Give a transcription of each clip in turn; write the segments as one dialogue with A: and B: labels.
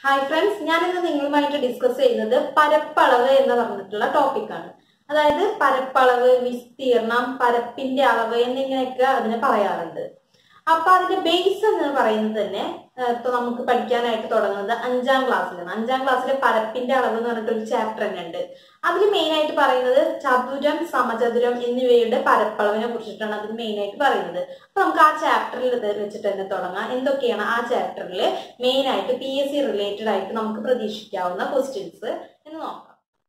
A: Hi friends ഞാനിന്ന് നിങ്ങളുമായിട്ട് discuss ചെയ്യുന്നത് പരപ്പളവ് എന്ന് പറഞ്ഞിട്ടുള്ള ടോപ്പിക്കാണ് അതായത് പരപ്പളവ് വിസ്തീർണം പരപ്പിന്റെ അളവ് എന്നിങ്ങനെയൊക്കെ അതിനെ പറയാറുണ്ട് അപ്പൊ അതിന്റെ ബേസ് എന്ന് പറയുന്നത് തന്നെ ഏഹ്, ഇപ്പൊ നമുക്ക് പഠിക്കാനായിട്ട് തുടങ്ങുന്നത് അഞ്ചാം ക്ലാസ്സിലാണ് അഞ്ചാം ക്ലാസ്സിലെ പരപ്പിന്റെ അളവ് എന്ന് പറഞ്ഞിട്ട് ഒരു ചാപ്റ്റർ തന്നെ ഉണ്ട് അതിൽ മെയിൻ ആയിട്ട് പറയുന്നത് ചതുരം സമചതുരം എന്നിവയുടെ പരപ്പളവിനെ കുറിച്ചിട്ടാണ് അതിൽ മെയിൻ ആയിട്ട് പറയുന്നത് അപ്പൊ നമുക്ക് ആ ചാപ്റ്ററിൽ ഇത് വെച്ചിട്ട് തന്നെ തുടങ്ങാം എന്തൊക്കെയാണ് ആ ചാപ്റ്ററിൽ മെയിൻ ആയിട്ട് പി എസ് സി റിലേറ്റഡ് ആയിട്ട് നമുക്ക് പ്രതീക്ഷിക്കാവുന്ന ക്വസ്റ്റ്യൻസ് എന്ന് നോക്കാം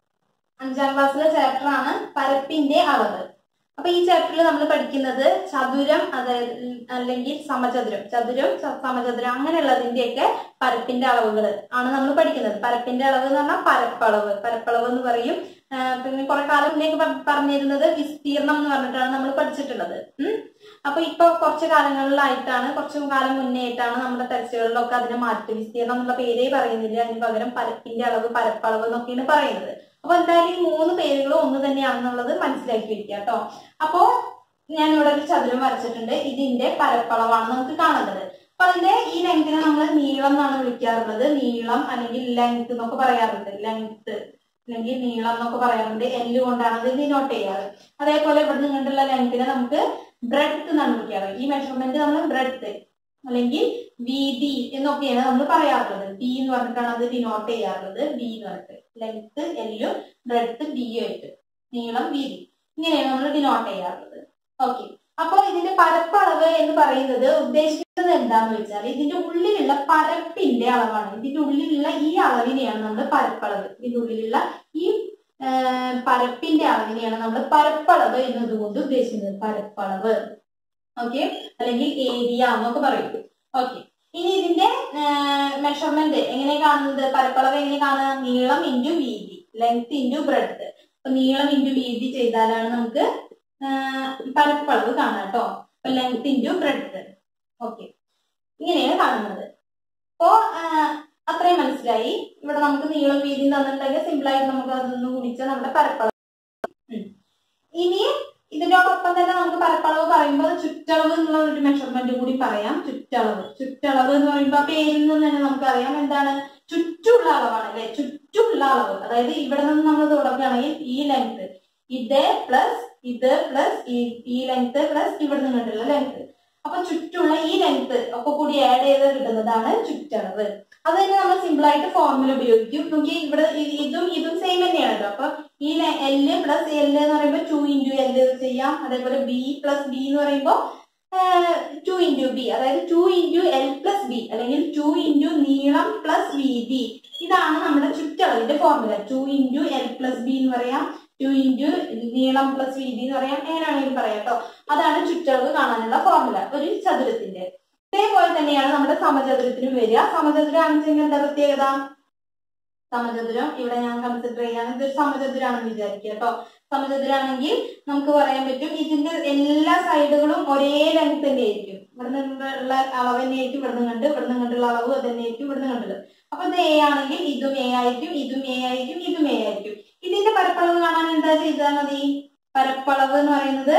A: അഞ്ചാം ക്ലാസ്സിലെ ചാപ്റ്റർ ആണ് പരപ്പിന്റെ അളവ് അപ്പൊ ഈ ചാപ്റ്ററിൽ നമ്മൾ പഠിക്കുന്നത് ചതുരം അതായത് ഉം, അല്ലെങ്കിൽ സമചതുരം ചതുരം സ- സമചതുരം അങ്ങനെയുള്ളതിന്റെയൊക്കെ പരപ്പിന്റെ അളവുകൾ ആണ് നമ്മൾ പഠിക്കുന്നത് പരപ്പിന്റെ അളവ് എന്ന് പറഞ്ഞാൽ പരപ്പളവ് പരപ്പളവ് എന്ന് പറയും ആ, പിന്നെ കുറെ കാലം മുന്നേക്ക് പ- പറഞ്ഞിരുന്നത് വിസ്തീർണം എന്ന് പറഞ്ഞിട്ടാണ് നമ്മൾ പഠിച്ചിട്ടുള്ളത് ഉം. അപ്പൊ ഇപ്പൊ കുറച്ച് കാലങ്ങളിലായിട്ടാണ് കുറച്ചു കാലം മുന്നേ ആയിട്ടാണ് നമ്മുടെ ടെസ്റ്റുകളിലൊക്കെ അതിനെ മാറ്റി വിസ്തീർണം എന്നുള്ള പേരേ പറയുന്നില്ല അതിന് പകരം പരപ്പിന്റെ അളവ് പരപ്പളവ് എന്നൊക്കെയാണ് പറയുന്നത് അപ്പൊ എന്തായാലും ഈ മൂന്ന് പേരുകളും ഒന്ന് തന്നെയാണെന്നുള്ളത് മനസ്സിലാക്കി വെക്കുക കേട്ടോ അപ്പോ ഞാൻ ഇവിടെ ഒരു ചതുരം വരച്ചിട്ടുണ്ട് ഇതിന്റെ പരപ്പളവാണ് നമുക്ക് കാണേണ്ടത് അപ്പൊ അതിന്റെ ഈ ലെങ്തിനെ നമ്മൾ നീളം എന്നാണ് വിളിക്കാറുള്ളത് നീളം അല്ലെങ്കിൽ ലെങ്ത് എന്നൊക്കെ പറയാറുണ്ട് ലെങ്ത് അല്ലെങ്കിൽ നീളം എന്നൊക്കെ പറയാറുണ്ട് എല്ല് കൊണ്ടാണ് അത് ഡിനോട്ട് ചെയ്യാറ് അതേപോലെ ഇവിടെ നിങ്ങോട്ടുള്ള ലെങ്തിനെ നമുക്ക് ബ്രെഡ്ത്ത് എന്നാണ് വിളിക്കാറ് ഈ മെഷർമെന്റ് നമ്മൾ ബ്രെഡ്ത്ത് അല്ലെങ്കിൽ വീതി എന്നൊക്കെയാണ് നമ്മൾ പറയാറുള്ളത് ബി എന്ന് പറഞ്ഞിട്ടാണ് അത് ഡിനോട്ട് ചെയ്യാറുള്ളത് ബി എന്ന് പറഞ്ഞിട്ട് ലെങ്ത് എല്ലും ബ്രെഡ്ത്ത് ബി ആയിട്ട് നീളം വീതി ഇങ്ങനെയാണ് നമ്മൾ ഡിനോട്ട് ചെയ്യാറുള്ളത് ഓക്കെ അപ്പോൾ ഇതിന്റെ പരപ്പളവ് എന്ന് പറയുന്നത് ഉദ്ദേശിക്കുന്നത് എന്താന്ന് വെച്ചാൽ ഇതിന്റെ ഉള്ളിലുള്ള പരപ്പിന്റെ അളവാണ് ഇതിന്റെ ഉള്ളിലുള്ള ഈ അളവിനെയാണ് നമ്മൾ പരപ്പളവ് ഇതിന്റെ ഉള്ളിലുള്ള ഈ ആ, പരപ്പിന്റെ അളവിനെയാണ് നമ്മൾ പരപ്പളവ് എന്നതുകൊണ്ട് ഉദ്ദേശിക്കുന്നത് പരപ്പളവ് ഓക്കെ അല്ലെങ്കിൽ ഏരിയ എന്നൊക്കെ പറയും ഓക്കെ ഇനി ഇതിന്റെ മെഷർമെന്റ് എങ്ങനെ കാണുന്നത് പരപ്പളവ് എങ്ങനെ കാണുക നീളം ഇൻറ്റു വീതി ലെങ്ത് ഇൻറ്റു ബ്രെഡ്ത്ത് അപ്പൊ നീളം ഇൻറ്റു വീതി ചെയ്താലാണ് നമുക്ക് ആ, പരപ്പളവ് കാണാം കേട്ടോ അപ്പൊ ലെങ്ത് ഇൻറ്റു ബ്രെഡ്ത്ത് ഓക്കെ ഇങ്ങനെയാണ് കാണുന്നത് അപ്പോ ആ, അത്രയും മനസ്സിലായി ഇവിടെ നമുക്ക് നീളം വീതിയും തന്നിട്ടുണ്ടെങ്കിൽ സിമ്പിൾ ആയിട്ട് നമുക്ക് അതൊന്ന് ഗുണിച്ചാൽ നമ്മുടെ പരപ്പളവ് ഉം. ഇനി ഇതിനോടൊപ്പം തന്നെ നമുക്ക് പരപ്പളവ് പറയുമ്പോൾ ചുറ്റളവ് എന്നുള്ള ഒരു മെഷർമെന്റ് കൂടി പറയാം ചുറ്റളവ് ചുറ്റളവ് എന്ന് പറയുമ്പോൾ ആ പേരിൽ നിന്ന് തന്നെ നമുക്കറിയാം എന്താണ് ചുറ്റുള്ള അളവാണ് അല്ലെ ചുറ്റുള്ള അളവ് അതായത് ഇവിടെ നിന്ന് നമ്മൾ തുടങ്ങുകയാണെങ്കിൽ ഈ ലെങ്ത് ഇത് പ്ലസ് ഇത് പ്ലസ് ഈ ലെങ്ത് പ്ലസ് ഇവിടെ നിന്നിട്ടുള്ള ലെങ്ത് അപ്പൊ ചുറ്റുള്ള ഈ ലെങ്ത് ഒക്കെ കൂടി ആഡ് ചെയ്ത് കിട്ടുന്നതാണ് ചുറ്റളവ് അത് തന്നെ നമ്മൾ സിമ്പിൾ ആയിട്ട് ഫോർമുല ഉപയോഗിക്കും നോക്കി ഇവിടെ ഇ- ഇതും ഇതും സെയിം തന്നെയാണല്ലോ അപ്പൊ ഈ എല് പ്ലസ് എല് എന്ന് പറയുമ്പോൾ ടു ഇൻറ്റു എല് ചെയ്യാം അതേപോലെ ബി പ്ലസ് ബി എന്ന് പറയുമ്പോൾ ടു ഇൻറ്റു ബി അതായത് two into L plus B അല്ലെങ്കിൽ ടു ഇൻറ്റു നീളം പ്ലസ് വീതി ഇതാണ് നമ്മുടെ ചുറ്റളവിന്റെ formula two into L plus B എന്ന് പറയാം ടു ഇൻറ്റു നീളം പ്ലസ് വീതി എന്ന് പറയാം എങ്ങനെ വേണമെങ്കിലും പറയാം കേട്ടോ അതാണ് ചുറ്റളവ് കാണാനുള്ള ഫോർമുല ഒരു ചതുരത്തിന്റെ ഇതേപോലെ തന്നെയാണ് നമ്മുടെ സമചതുരത്തിനും വരിക സമചതുരാണെന്നുവെച്ചാൽ എന്താ പ്രത്യേകത സമചതുരം ഇവിടെ ഞാൻ കൺസിഡർ ചെയ്യാണ് ഇതൊരു സമചതുരാണെന്ന് വിചാരിക്കുക കേട്ടോ സമചതുരാണെങ്കിൽ നമുക്ക് പറയാൻ പറ്റും ഇതിന്റെ എല്ലാ സൈഡുകളും ഒരേ ലെങ്ത് തന്നെ ആയിരിക്കും ഇവിടെ നിന്നുള്ള അളവ് തന്നെ ആയിരിക്കും ഇവിടെ നിന്ന് കണ്ട് ഇവിടെ നിന്ന് കണ്ടുള്ള അളവ് അത് തന്നെ ആയിരിക്കും ഇവിടെ നിന്ന് കണ്ടത് അപ്പൊ ഇത് എ ആണെങ്കിൽ ഇതും എ ആയിരിക്കും ഇതും എ ആയിരിക്കും ഇതും എ ആയിരിക്കും ഇതിന്റെ പരപ്പളവ് കാണാൻ എന്താ ചെയ്താൽ മതി പരപ്പളവ് എന്ന് പറയുന്നത്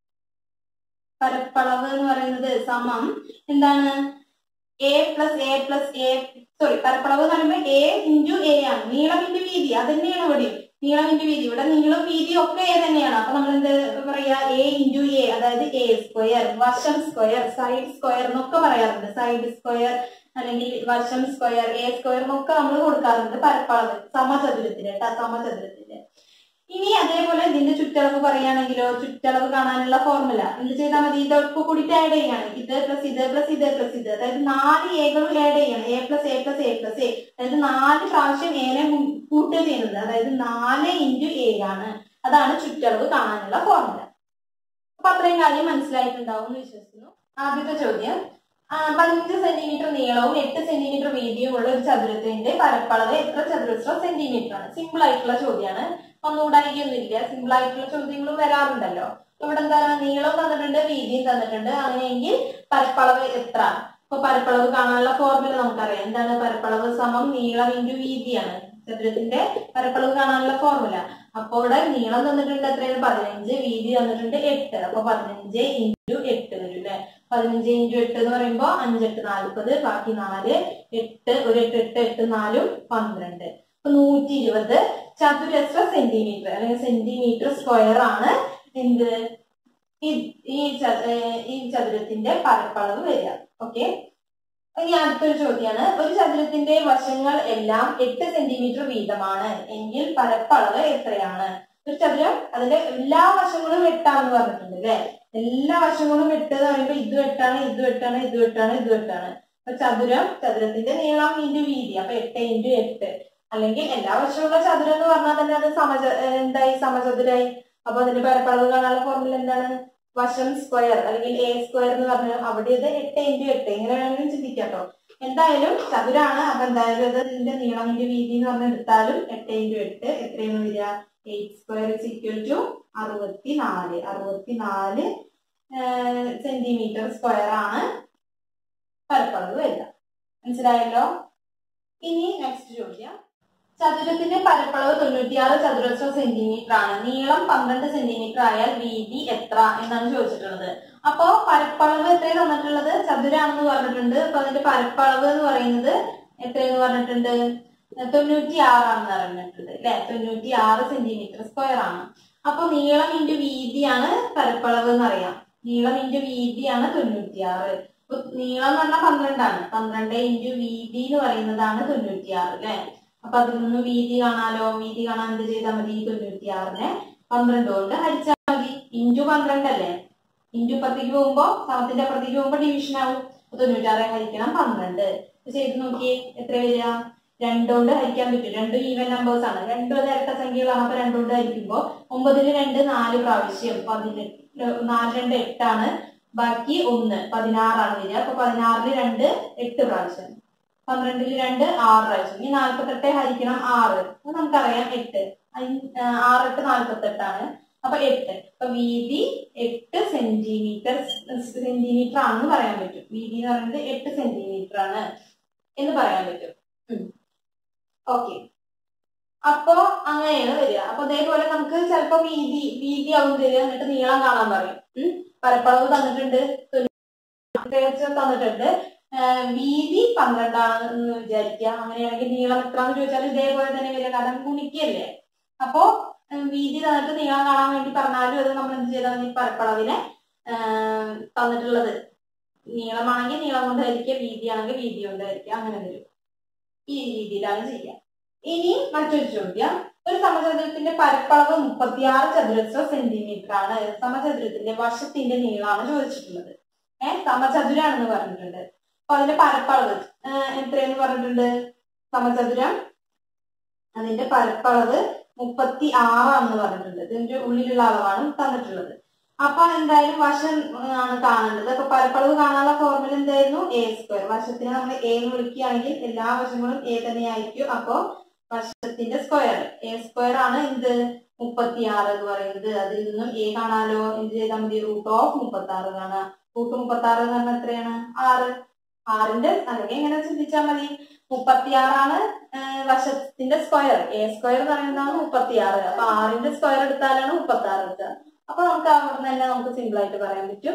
A: പരപ്പളവ് എന്ന് പറയുന്നത് സമം എന്താണ് A plus A plus A sorry പരപ്പളവ് എന്ന് പറയുമ്പോൾ എ ഇൻറ്റു എ ആണ് നീളം ഇൻറ്റു വീതി അത് തന്നെയാണ് ഇവിടെയും നീളം ഇൻറ്റു വീതി ഇവിടെ നീളം വീതി ഒക്കെ എ തന്നെയാണ് അപ്പൊ നമ്മൾ എന്ത് പറയാ എ ഇൻറ്റു എ അതായത് എ സ്ക്വയർ വശം സ്ക്വയർ സൈഡ് സ്ക്വയർ എന്നൊക്കെ പറയാറുണ്ട് സൈഡ് സ്ക്വയർ അല്ലെങ്കിൽ വശം സ്ക്വയർ എ സ്ക്വയർ എന്നൊക്കെ നമ്മൾ കൊടുക്കാറുണ്ട് പരപ്പളവ് സമചതുരത്തിന്റെ കേട്ടോ സമചതുരത്തിന്റെ ഇനി അതേപോലെ ഇതിന്റെ ചുറ്റളവ് പറയുകയാണെങ്കിലോ ചുറ്റളവ് കാണാനുള്ള ഫോർമുല എന്ത് ചെയ്താൽ മതി ഇതൊക്കെ കൂടിയിട്ട് ആഡ് ചെയ്യാണ് ഇത് പ്ലസ് ഇത് പ്ലസ് ഇത് പ്ലസ് ഇത് അതായത് നാല് എകളും ആഡ് ചെയ്യണം A plus A plus A plus A അതായത് നാല് പ്രാവശ്യം എനെ കൂട്ടുക ചെയ്യുന്നത് അതായത് നാല് ഇൻറ്റു എ ആണ് അതാണ് ചുറ്റളവ് കാണാനുള്ള ഫോർമുല അപ്പൊ അത്രയും കാര്യം മനസ്സിലായിട്ടുണ്ടാവും എന്ന് വിശ്വസിക്കുന്നു ആദ്യത്തെ ചോദ്യം ആ, പതിനഞ്ച് സെന്റിമീറ്റർ നീളവും എട്ട് സെന്റിമീറ്റർ വീതിയും ഉള്ള ഒരു ചതുരത്തിന്റെ പരപ്പളവ് എത്ര ചതുരശ്ര സെന്റിമീറ്റർ ആണ് സിമ്പിൾ ആയിട്ടുള്ള ചോദ്യമാണ് ഒന്നുകൂടായിക്കൊന്നുമില്ല സിമ്പിൾ ആയിട്ടുള്ള ചോദ്യങ്ങളും വരാറുണ്ടല്ലോ ഇവിടെ എന്താ നീളം തന്നിട്ടുണ്ട് വീതിയും തന്നിട്ടുണ്ട് അങ്ങനെയെങ്കിൽ പരപ്പളവ് എത്ര അപ്പൊ പരപ്പളവ് കാണാനുള്ള ഫോർമുല നമുക്കറിയാം എന്താണ് പരപ്പളവ് സമം നീളം ഇൻറ്റു വീതിയാണ് ചതുരത്തിന്റെ പരപ്പളവ് കാണാനുള്ള ഫോർമുല അപ്പൊ ഇവിടെ നീളം തന്നിട്ടുണ്ട് എത്രയാണ് പതിനഞ്ച് വീതി തന്നിട്ടുണ്ട് എട്ട് അപ്പൊ പതിനഞ്ച് ഇൻറ്റു എട്ട് വരും അല്ലെ പതിനഞ്ച് ഇൻറ്റു എട്ട് എന്ന് പറയുമ്പോൾ അഞ്ചെട്ട് നാൽപ്പത് ബാക്കി നാല് എട്ട് ഒരു എട്ട് എട്ട് എട്ട് നാലും പന്ത്രണ്ട് അപ്പൊ നൂറ്റി ഇരുപത് ചതുരശ്ര സെന്റിമീറ്റർ അല്ലെങ്കിൽ സെന്റിമീറ്റർ സ്ക്വയർ ആണ് എന്ത് ഈ ഈ ച- ഏർ ഈ ചതുരത്തിന്റെ പരപ്പളവ് വരിക ഓക്കെ ഇനി അടുത്തൊരു ചോദ്യമാണ് ഒരു ചതുരത്തിന്റെ വശങ്ങൾ എല്ലാം എട്ട് സെന്റിമീറ്റർ വീതമാണ് എങ്കിൽ പരപ്പളവ് എത്രയാണ് ഒരു ചതുരം അതിന്റെ എല്ലാ വശങ്ങളും എട്ടാന്ന് പറഞ്ഞിട്ടുണ്ട് അല്ലെ എല്ലാ വശങ്ങളും എട്ട് എന്ന് പറയുമ്പോൾ ഇതും എട്ടാണ് ഇതും എട്ടാണ് ഇതും എട്ടാണ് ഇതും എട്ടാണ് അപ്പൊ ചതുരം ചതുരത്തിന്റെ നീളം ഇൻറ്റു വീതി അപ്പൊ എട്ട് ഇൻറ്റു എട്ട് അല്ലെങ്കിൽ എല്ലാ വശമുള്ള ചതുരം എന്ന് പറഞ്ഞാൽ തന്നെ അത് സമച ഏർ എന്തായി സമചതുരായി അപ്പൊ അതിന്റെ പരപ്പളവ് കാണാനുള്ള ഫോർമുല എന്താണ് വശം സ്ക്വയർ അല്ലെങ്കിൽ എ സ്ക്വയർ എന്ന് പറഞ്ഞാൽ അവിടെ ഇത് എട്ട് ഇൻറ്റു എട്ട് ഇങ്ങനെ വേണമെങ്കിലും ചിന്തിക്കാം കേട്ടോ എന്തായാലും ചതുരാണ് അപ്പൊ എന്തായാലും ഇത് ഇതിന്റെ നീളം ഇൻറ്റു വീതി എന്ന് പറഞ്ഞ് എടുത്താലും എട്ട് ഇൻറ്റു എട്ട് എത്രയാണ് വരിക eight square is equal to അറുപത്തി നാല് അറുപത്തി നാല് സെന്റിമീറ്റർ സ്ക്വയർ ആണ് പരപ്പളവ് വരിക മനസ്സിലായല്ലോ ഇനി നെക്സ്റ്റ് ചോദ്യം ചതുരത്തിന്റെ പരപ്പളവ് തൊണ്ണൂറ്റിയാറ് ചതുരശ്ര സെന്റിമീറ്റർ ആണ് നീളം പന്ത്രണ്ട് സെന്റിമീറ്റർ ആയാൽ വീതി എത്ര എന്നാണ് ചോദിച്ചിട്ടുള്ളത് അപ്പോ പരപ്പളവ് എത്രയാണ് തന്നിട്ടുള്ളത് ചതുരാണെന്ന് പറഞ്ഞിട്ടുണ്ട് അപ്പൊ അതിന്റെ പരപ്പളവ് എന്ന് പറയുന്നത് എത്രയെന്ന് പറഞ്ഞിട്ടുണ്ട് തൊണ്ണൂറ്റി ആറാണെന്ന് പറഞ്ഞിട്ടുണ്ട് അല്ലെ തൊണ്ണൂറ്റി ആറ് സെന്റിമീറ്റർ സ്ക്വയർ ആണ് അപ്പൊ നീളം ഇൻറ്റു വീതിയാണ് പരപ്പളവ് എന്നറിയാം നീളം ഇൻറ്റു വീതിയാണ് തൊണ്ണൂറ്റിയാറ് അപ്പൊ നീളം എന്ന് പറഞ്ഞാൽ പന്ത്രണ്ടാണ് പന്ത്രണ്ട് ഇൻറ്റു വീതി എന്ന് പറയുന്നതാണ് തൊണ്ണൂറ്റിയാറ് അല്ലെ അപ്പൊ അതിൽ നിന്ന് വീതി കാണാലോ വീതി കാണാൻ എന്ത് ചെയ്താൽ മതി ഈ തൊണ്ണൂറ്റിയാറിനെ പന്ത്രണ്ട് കൊണ്ട് ഹരിച്ചാൽ മതി ഇൻറ്റു പന്ത്രണ്ട് അല്ലേ ഇൻറ്റു ഇപ്പുറത്തേക്ക് പോകുമ്പോ സമത്തിന്റെ അപ്പുറത്തേക്ക് പോകുമ്പോ ഡിവിഷൻ ആവും അപ്പൊ തൊണ്ണൂറ്റാറ് ഹരിക്കണം പന്ത്രണ്ട് ഇത് ചെയ്ത് നോക്കിയേ എത്ര വരിക രണ്ടുകൊണ്ട് ഹരിക്കാൻ പറ്റും രണ്ടും ഈവൻ നമ്പേഴ്സ് ആണ് രണ്ടും അത് ഇരട്ട സംഖ്യകളാണ് അപ്പൊ രണ്ടുകൊണ്ട് ഹരിക്കുമ്പോ ഒമ്പതിന് രണ്ട് നാല് പ്രാവശ്യം പതിനെട്ട് നാല് രണ്ട് എട്ടാണ് ബാക്കി ഒന്ന് പതിനാറാണ് വരിക അപ്പൊ പതിനാറില് രണ്ട് എട്ട് പ്രാവശ്യം പന്ത്രണ്ടില് രണ്ട് ആറ് പ്രാവശ്യം ഇനി നാല്പത്തെട്ട് ഹരിക്കണം ആറ് അത് നമുക്കറിയാം എട്ട് അഞ്ച്- ആ, ആറ് എട്ട് നാല്പത്തെട്ടാണ് അപ്പൊ എട്ട് അപ്പൊ വീതി എട്ട് സെന്റിമീറ്റർ സെന്റിമീറ്റർ ആണെന്ന് പറയാൻ പറ്റും വീതി എന്ന് പറയുന്നത് എട്ട് സെന്റിമീറ്റർ ആണ് എന്ന് പറയാൻ പറ്റും ഓക്കെ അപ്പോ അങ്ങനെയാണ് വരിക അപ്പൊ അതേപോലെ നമുക്ക് ചിലപ്പോ വീതി വീതി ആവും തരിക എന്നിട്ട് നീളം കാണാൻ പറയും ഉം. പരപ്പളവ് തന്നിട്ടുണ്ട് തൊണ്ണൂറ്റി തന്നിട്ടുണ്ട് ആ, വീതി പന്ത്രണ്ടാണെന്ന് വിചാരിക്കുക അങ്ങനെയാണെങ്കിൽ നീളം എത്രന്ന് ചോദിച്ചാൽ ഇതേപോലെ തന്നെ വരിക കാരണം ഗുണിക്കല്ലേ അപ്പോ ഉം, വീതി തന്നിട്ട് നീളം കാണാൻ വേണ്ടി പറഞ്ഞാലും അത് നമ്മൾ എന്ത് ചെയ്താൽ മതി പരപ്പളവിനെ ആ, തന്നിട്ടുള്ളത് നീളമാണെങ്കിൽ നീളം കൊണ്ട് ഹരിക്കുക വീതിയാണെങ്കിൽ വീതി കൊണ്ട് ഹരിക്കുക അങ്ങനെ വരും ഈ രീതിയിലാണ് ചെയ്യുക ഇനി മറ്റൊരു ചോദ്യം ഒരു സമചതുരത്തിന്റെ പരപ്പളവ് മുപ്പത്തിയാറ് ചതുരശ്ര സെന്റിമീറ്റർ ആണ് സമചതുരത്തിന്റെ വശത്തിന്റെ നീളമാണ് ചോദിച്ചിട്ടുള്ളത് ഏഹ് സമചതുരാണെന്ന് പറഞ്ഞിട്ടുണ്ട് അപ്പൊ അതിന്റെ പരപ്പളവ് ഏഹ് എത്രയെന്ന് പറഞ്ഞിട്ടുണ്ട് സമചതുരം അതിന്റെ പരപ്പളവ് മുപ്പത്തി ആറാണെന്ന് പറഞ്ഞിട്ടുണ്ട് ഇതിന്റെ ഉള്ളിലുള്ള അളവാണ് തന്നിട്ടുള്ളത് അപ്പൊ എന്തായാലും വശം ഏഹ് ആണ് കാണേണ്ടത് അപ്പൊ പരപ്പളവ് കാണാനുള്ള ഫോർമുല എന്തായിരുന്നു എ സ്ക്വയർ വശത്തിനെ നമ്മൾ എ എന്ന് വിളിക്കുകയാണെങ്കിൽ എല്ലാ വശങ്ങളും എ തന്നെയായിരിക്കും അപ്പോ വശത്തിന്റെ സ്ക്വയർ എ സ്ക്വയർ ആണ് എന്ത് മുപ്പത്തി ആറ് എന്ന് പറയുന്നത് അതിൽ നിന്നും എ കാണാലോ എന്ത് ചെയ്താൽ മതി റൂട്ട് ഓഫ് മുപ്പത്തി ആറ് കാണാം റൂട്ട് മുപ്പത്തി ആറ് എന്ന് പറഞ്ഞാൽ എത്രയാണ് ആറ് ആറിന്റെ അല്ലെങ്കിൽ എങ്ങനെ ചിന്തിച്ചാൽ മതി മുപ്പത്തി ആറാണ് വശത്തിന്റെ സ്ക്വയർ എ സ്ക്വയർ എന്ന് പറയുന്നതാണ് മുപ്പത്തി ആറ് അപ്പൊ ആറിന്റെ സ്ക്വയർ എടുത്താലാണ് മുപ്പത്തി ആറ് എടുക്കുക അപ്പൊ നമുക്ക് അവിടെ നിന്ന് തന്നെ നമുക്ക് സിമ്പിൾ ആയിട്ട് പറയാൻ പറ്റും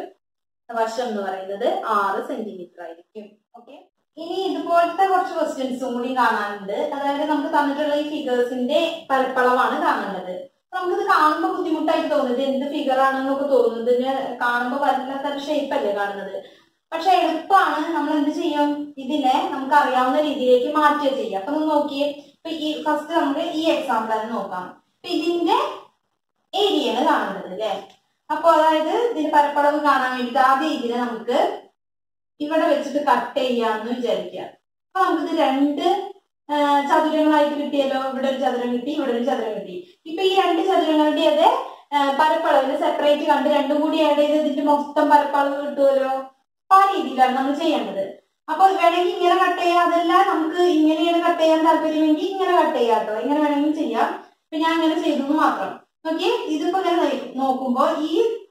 A: വശം എന്ന് പറയുന്നത് ആറ് സെന്റിമീറ്റർ ആയിരിക്കും ഓക്കെ ഇനി ഇതുപോലത്തെ കുറച്ച് ക്വസ്റ്റ്യൻസും കൂടി കാണാനുണ്ട് അതായത് നമുക്ക് തന്നിട്ടുള്ള ഈ ഫിഗേഴ്സിന്റെ പരപ്പളവാണ് കാണേണ്ടത് അപ്പൊ നമുക്കിത് കാണുമ്പോൾ ബുദ്ധിമുട്ടായിട്ട് തോന്നുന്നത് എന്ത് ഫിഗർ ആണെന്നൊക്കെ തോന്നുന്നത് ഇതിന് കാണുമ്പോൾ വല്ലാത്തൊരു ഷേപ്പ് അല്ലേ കാണുന്നത് പക്ഷെ എളുപ്പമാണ് നമ്മൾ എന്ത് ചെയ്യും ഇതിനെ നമുക്ക് അറിയാവുന്ന രീതിയിലേക്ക് മാറ്റുക ചെയ്യുക അപ്പൊ ഒന്ന് നോക്കിയേ ഇപ്പൊ ഈ ഫസ്റ്റ് നമുക്ക് ഈ എക്സാമ്പിൾ തന്നെ നോക്കാം ഇപ്പൊ ഇതിന്റെ ഏരിയയാണ് കാണുന്നത് അല്ലെ അപ്പൊ അതായത് ഇതിന്റെ പരപ്പളവ് കാണാൻ വേണ്ടിയിട്ട് ആദ്യം ഇതിനെ നമുക്ക് ഇവിടെ വെച്ചിട്ട് കട്ട് ചെയ്യാന്ന് വിചാരിക്കുക അപ്പൊ നമുക്കിത് രണ്ട് ആ, ചതുരങ്ങളായിട്ട് കിട്ടിയല്ലോ ഇവിടെ ഒരു ചതുരം കിട്ടി ഇവിടെ ഒരു ചതുരം കിട്ടി ഇപ്പൊ ഈ രണ്ട് ചതുരങ്ങളുടെയത് പരപ്പളവിന് സെപ്പറേറ്റ് കണ്ട് രണ്ടും കൂടി ആഡ് ചെയ്ത് ഇതിന്റെ മൊത്തം പരപ്പളവ് കിട്ടുമല്ലോ അപ്പൊ ആ രീതിയിലാണ് നമ്മൾ ചെയ്യേണ്ടത് അപ്പൊ വേണമെങ്കിൽ ഇങ്ങനെ കട്ട് ചെയ്യാം അതല്ല നമുക്ക് ഇങ്ങനെയാണ് കട്ട് ചെയ്യാൻ താല്പര്യമെങ്കിൽ ഇങ്ങനെ കട്ട് ചെയ്യാം കേട്ടോ ഇങ്ങനെ വേണമെങ്കിൽ ചെയ്യാം ഇപ്പൊ ഞാൻ ഇങ്ങനെ ചെയ്തു മാത്രം ഓക്കെ ഇതിപ്പോ ഇങ്ങനെ നോ- നോക്കുമ്പോ ഈ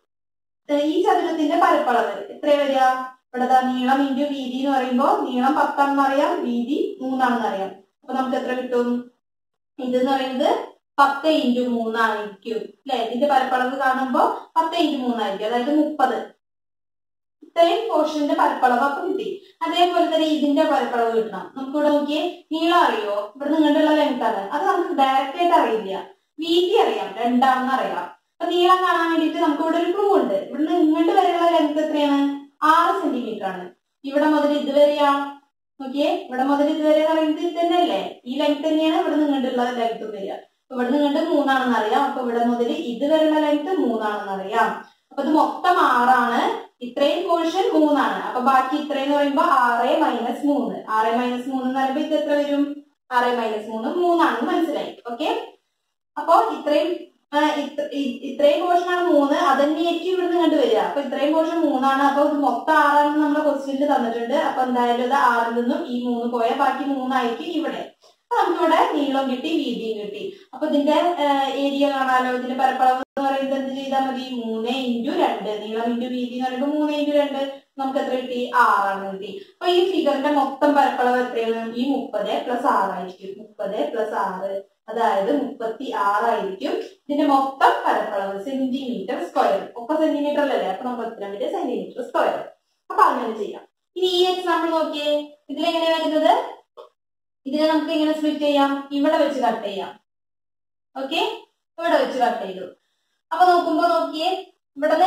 A: ഈ ചതുരത്തിന്റെ പരപ്പളവ് എത്ര വരിക ഇവിടെ ദാ നീളം ഇൻറ്റു വീതി എന്ന് പറയുമ്പോ നീളം പത്താണെന്ന് അറിയാം വീതി മൂന്നാണെന്ന് അറിയാം അപ്പൊ നമുക്ക് എത്ര കിട്ടും ഇതെന്ന് പറയുന്നത് പത്ത് ഇൻറ്റു മൂന്നായിരിക്കും അല്ലെ ഇതിന്റെ പരപ്പളവ് കാണുമ്പോ പത്ത് ഇൻറ്റു മൂന്നായിരിക്കും അതായത് മുപ്പത് ഇത്രയും പോർഷന്റെ പരപ്പളവ് അപ്പൊ കിട്ടി അതേപോലെ തന്നെ ഇതിന്റെ പരപ്പളവ് കിട്ടണം നമുക്ക് ഇവിടെ നോക്കിയേ നീളം അറിയോ ഇവിടെ നിങ്ങളുടെ ലെങ്ത് ആണ് അത് നമുക്ക് ഡയറക്റ്റ് ആയിട്ട് അറിയില്ല വീതി അറിയാം രണ്ടാണെന്ന് അറിയാം അപ്പൊ നീളം കാണാൻ വേണ്ടിയിട്ട് നമുക്ക് ഇവിടെ ഒരു ക്ലൂ ഉണ്ട് ഇവിടുന്ന് ഇങ്ങോട്ട് വരെയുള്ള ലെങ്ത് എത്രയാണ് ആറ് സെന്റിമീറ്റർ ആണ് ഇവിടെ മുതൽ ഇതുവരെയാ നോക്കിയേ ഇവിടെ മുതൽ ഇതുവരെ എന്ന് പറയുന്നത് ഇത് തന്നെയല്ലേ ഈ ലെങ്ത് തന്നെയാണ് ഇവിടെ നിങ്ങോട്ടുള്ള ലെങ്ത് വരിക അപ്പൊ ഇവിടെ നിങ്ങോട്ട് മൂന്നാണെന്ന് അറിയാം അപ്പൊ ഇവിടെ മുതൽ ഇതുവരെയുള്ള ലെങ്ത് മൂന്നാണെന്ന് അറിയാം അപ്പൊ ഇത് മൊത്തം ആറാണ് ഇത്രയും പോർഷൻ മൂന്നാണ് അപ്പൊ ബാക്കി ഇത്രയും എന്ന് പറയുമ്പോ ആറ് മൈനസ് മൂന്ന് ആറ് മൈനസ് മൂന്ന് എന്ന് പറയുമ്പോ ഇത് എത്ര വരും ആറ് മൈനസ് മൂന്ന് മൂന്നാണെന്ന് മനസ്സിലായി ഓക്കെ അപ്പൊ ഇത്രയും ആ, ഇത്ര- ഇ- ഇത്രയും പോർഷൻ ആണ് മൂന്ന് അതന്നെയായിരിക്കും ഇവിടുന്ന് കണ്ടു വരിക അപ്പൊ ഇത്രയും പോർഷൻ മൂന്നാണ് അപ്പൊ ഇത് മൊത്തം ആറാണെന്ന് നമ്മുടെ ക്വസ്റ്റ്യനിൽ തന്നിട്ടുണ്ട് അപ്പൊ എന്തായാലും ഇത് ആറിൽ നിന്നും ഈ മൂന്ന് പോയാൽ ബാക്കി മൂന്നായിരിക്കും ഇവിടെ അപ്പൊ നമുക്കിവിടെ നീളം കിട്ടി വീതിയും കിട്ടി അപ്പൊ ഇതിന്റെ ഏരിയ കാണാലോ ഇതിന്റെ പരപ്പളവ് എന്ന് പറയുന്നത് എന്ത് ചെയ്താൽ മതി മൂന്ന് ഇൻറ്റു രണ്ട് നീളം ഇൻറ്റു വീതി എന്ന് പറയുമ്പോൾ മൂന്ന് ഇൻറ്റു രണ്ട് നമുക്ക് എത്ര കിട്ടി ആറാണ് കിട്ടി അപ്പൊ ഈ ഫിഗറിന്റെ മൊത്തം പരപ്പളവ് എത്രയാണ് ഈ മുപ്പത് പ്ലസ് ആറായിരിക്കും മുപ്പത് പ്ലസ് ആറ് അതായത് മുപ്പത്തി ആറായിരിക്കും ഇതിന്റെ മൊത്തം പരപ്പളവ് സെന്റിമീറ്റർ സ്ക്വയർ ഒക്കെ സെന്റിമീറ്ററിലല്ലേ അപ്പൊ നമുക്ക് എത്ര സെന്റിമീറ്റർ സ്ക്വയർ അപ്പൊ അങ്ങനെ ചെയ്യാം ഇനി ഈ എക്സാമ്പിൾ നോക്കിയേ ഇതിലെങ്ങനെ വരുന്നത് ഇതിനെ നമുക്ക് ഇങ്ങനെ സ്പ്ലിറ്റ് ചെയ്യാം ഇവിടെ വെച്ച് കട്ട് ചെയ്യാം ഓക്കെ ഇവിടെ വെച്ച് കട്ട് ചെയ്തു അപ്പൊ നോക്കുമ്പോ നോക്കിയേ ഇവിടുന്ന്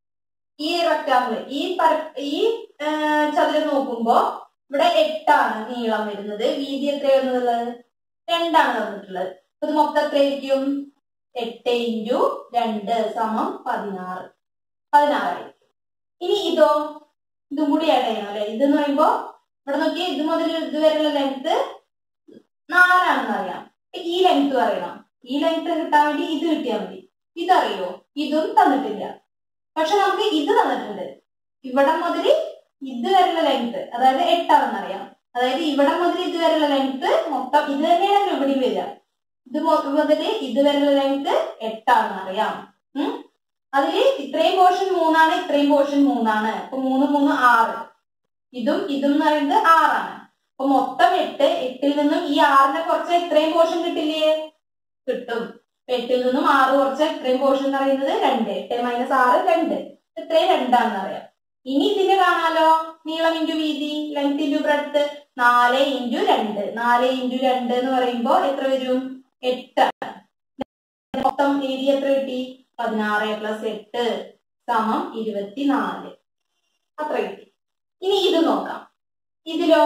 A: ഈ റെക്ടാങ്കിൾ ഈ പര ഈ ആ, ചതുരം നോക്കുമ്പോ ഇവിടെ എട്ടാണ് നീളം വരുന്നത് വീതി എത്രയാണ് വരുന്നത് രണ്ടാണ് തന്നിട്ടുള്ളത് അപ്പൊ ഇത് മൊത്തം എത്രയായിരിക്കും എട്ട് ഇൻറ്റു രണ്ട് സമം പതിനാറ് പതിനാറായിരിക്കും ഇനി ഇതോ ഇതും കൂടി ആഡ് ചെയ്യണം അല്ലെ ഇതെന്ന് പറയുമ്പോ ഇവിടെ നോക്കി ഇത് മുതൽ ഇതുവരെയുള്ള ലെങ്ത് നാലാണെന്ന് അറിയാം അപ്പൊ ഈ ലെങ്ത് അറിയണം ഈ ലെങ്ത് കിട്ടാൻ വേണ്ടി ഇത് കിട്ടിയാൽ മതി ഇതറിയോ ഇതും തന്നിട്ടില്ല പക്ഷെ നമുക്ക് ഇത് തന്നിട്ടുണ്ട് ഇവിടെ മുതൽ ഇതുവരെയുള്ള ലെങ്ത് അതായത് എട്ടാണെന്ന് അറിയാം അതായത് ഇവിടെ മുതൽ ഇതുവരെയുള്ള ലെങ്ത് മൊത്തം ഇത് തന്നെയാണ് ഇവിടെ വരിക ഇത് മൊ- മുതൽ ഇതുവരെയുള്ള ലെങ്ത് എട്ടാണെന്ന് അറിയാം ഉം അതില് ഇത്രയും പോർഷൻ മൂന്നാണ് ഇത്രയും പോർഷൻ മൂന്നാണ് അപ്പൊ മൂന്ന് മൂന്ന് ആറ് ഇതും ഇതും എന്ന് പറയുന്നത് ആറാണ് അപ്പൊ മൊത്തം എട്ട് എട്ടിൽ നിന്നും ഈ ആറിനെ കുറച്ച് ഇത്രയും പോർഷൻ കിട്ടില്ലേ കിട്ടും അപ്പൊ എട്ടിൽ നിന്നും ആറ് കുറച്ച് ഇത്രയും പോർഷൻ എന്ന് പറയുന്നത് രണ്ട് എട്ട് മൈനസ് ആറ് രണ്ട് ഇത്രയും രണ്ടാണെന്ന് അറിയാം ഇനി ഇതിന് കാണാലോ നീളം ഇൻറ്റു വീതി ലെങ്ത് ഇൻറ്റു ബ്രെഡ്ത്ത് നാല് ഇൻറ്റു രണ്ട് നാല് ഇൻറ്റു രണ്ട് എന്ന് പറയുമ്പോ എത്ര വരും എട്ടാണ് മൊത്തം ഏരിയ എത്ര കിട്ടി പതിനാറ് പ്ലസ് എട്ട് സമം ഇരുപത്തിനാല് അത്ര കിട്ടി ഇനി ഇത് നോക്കാം ഇതിലോ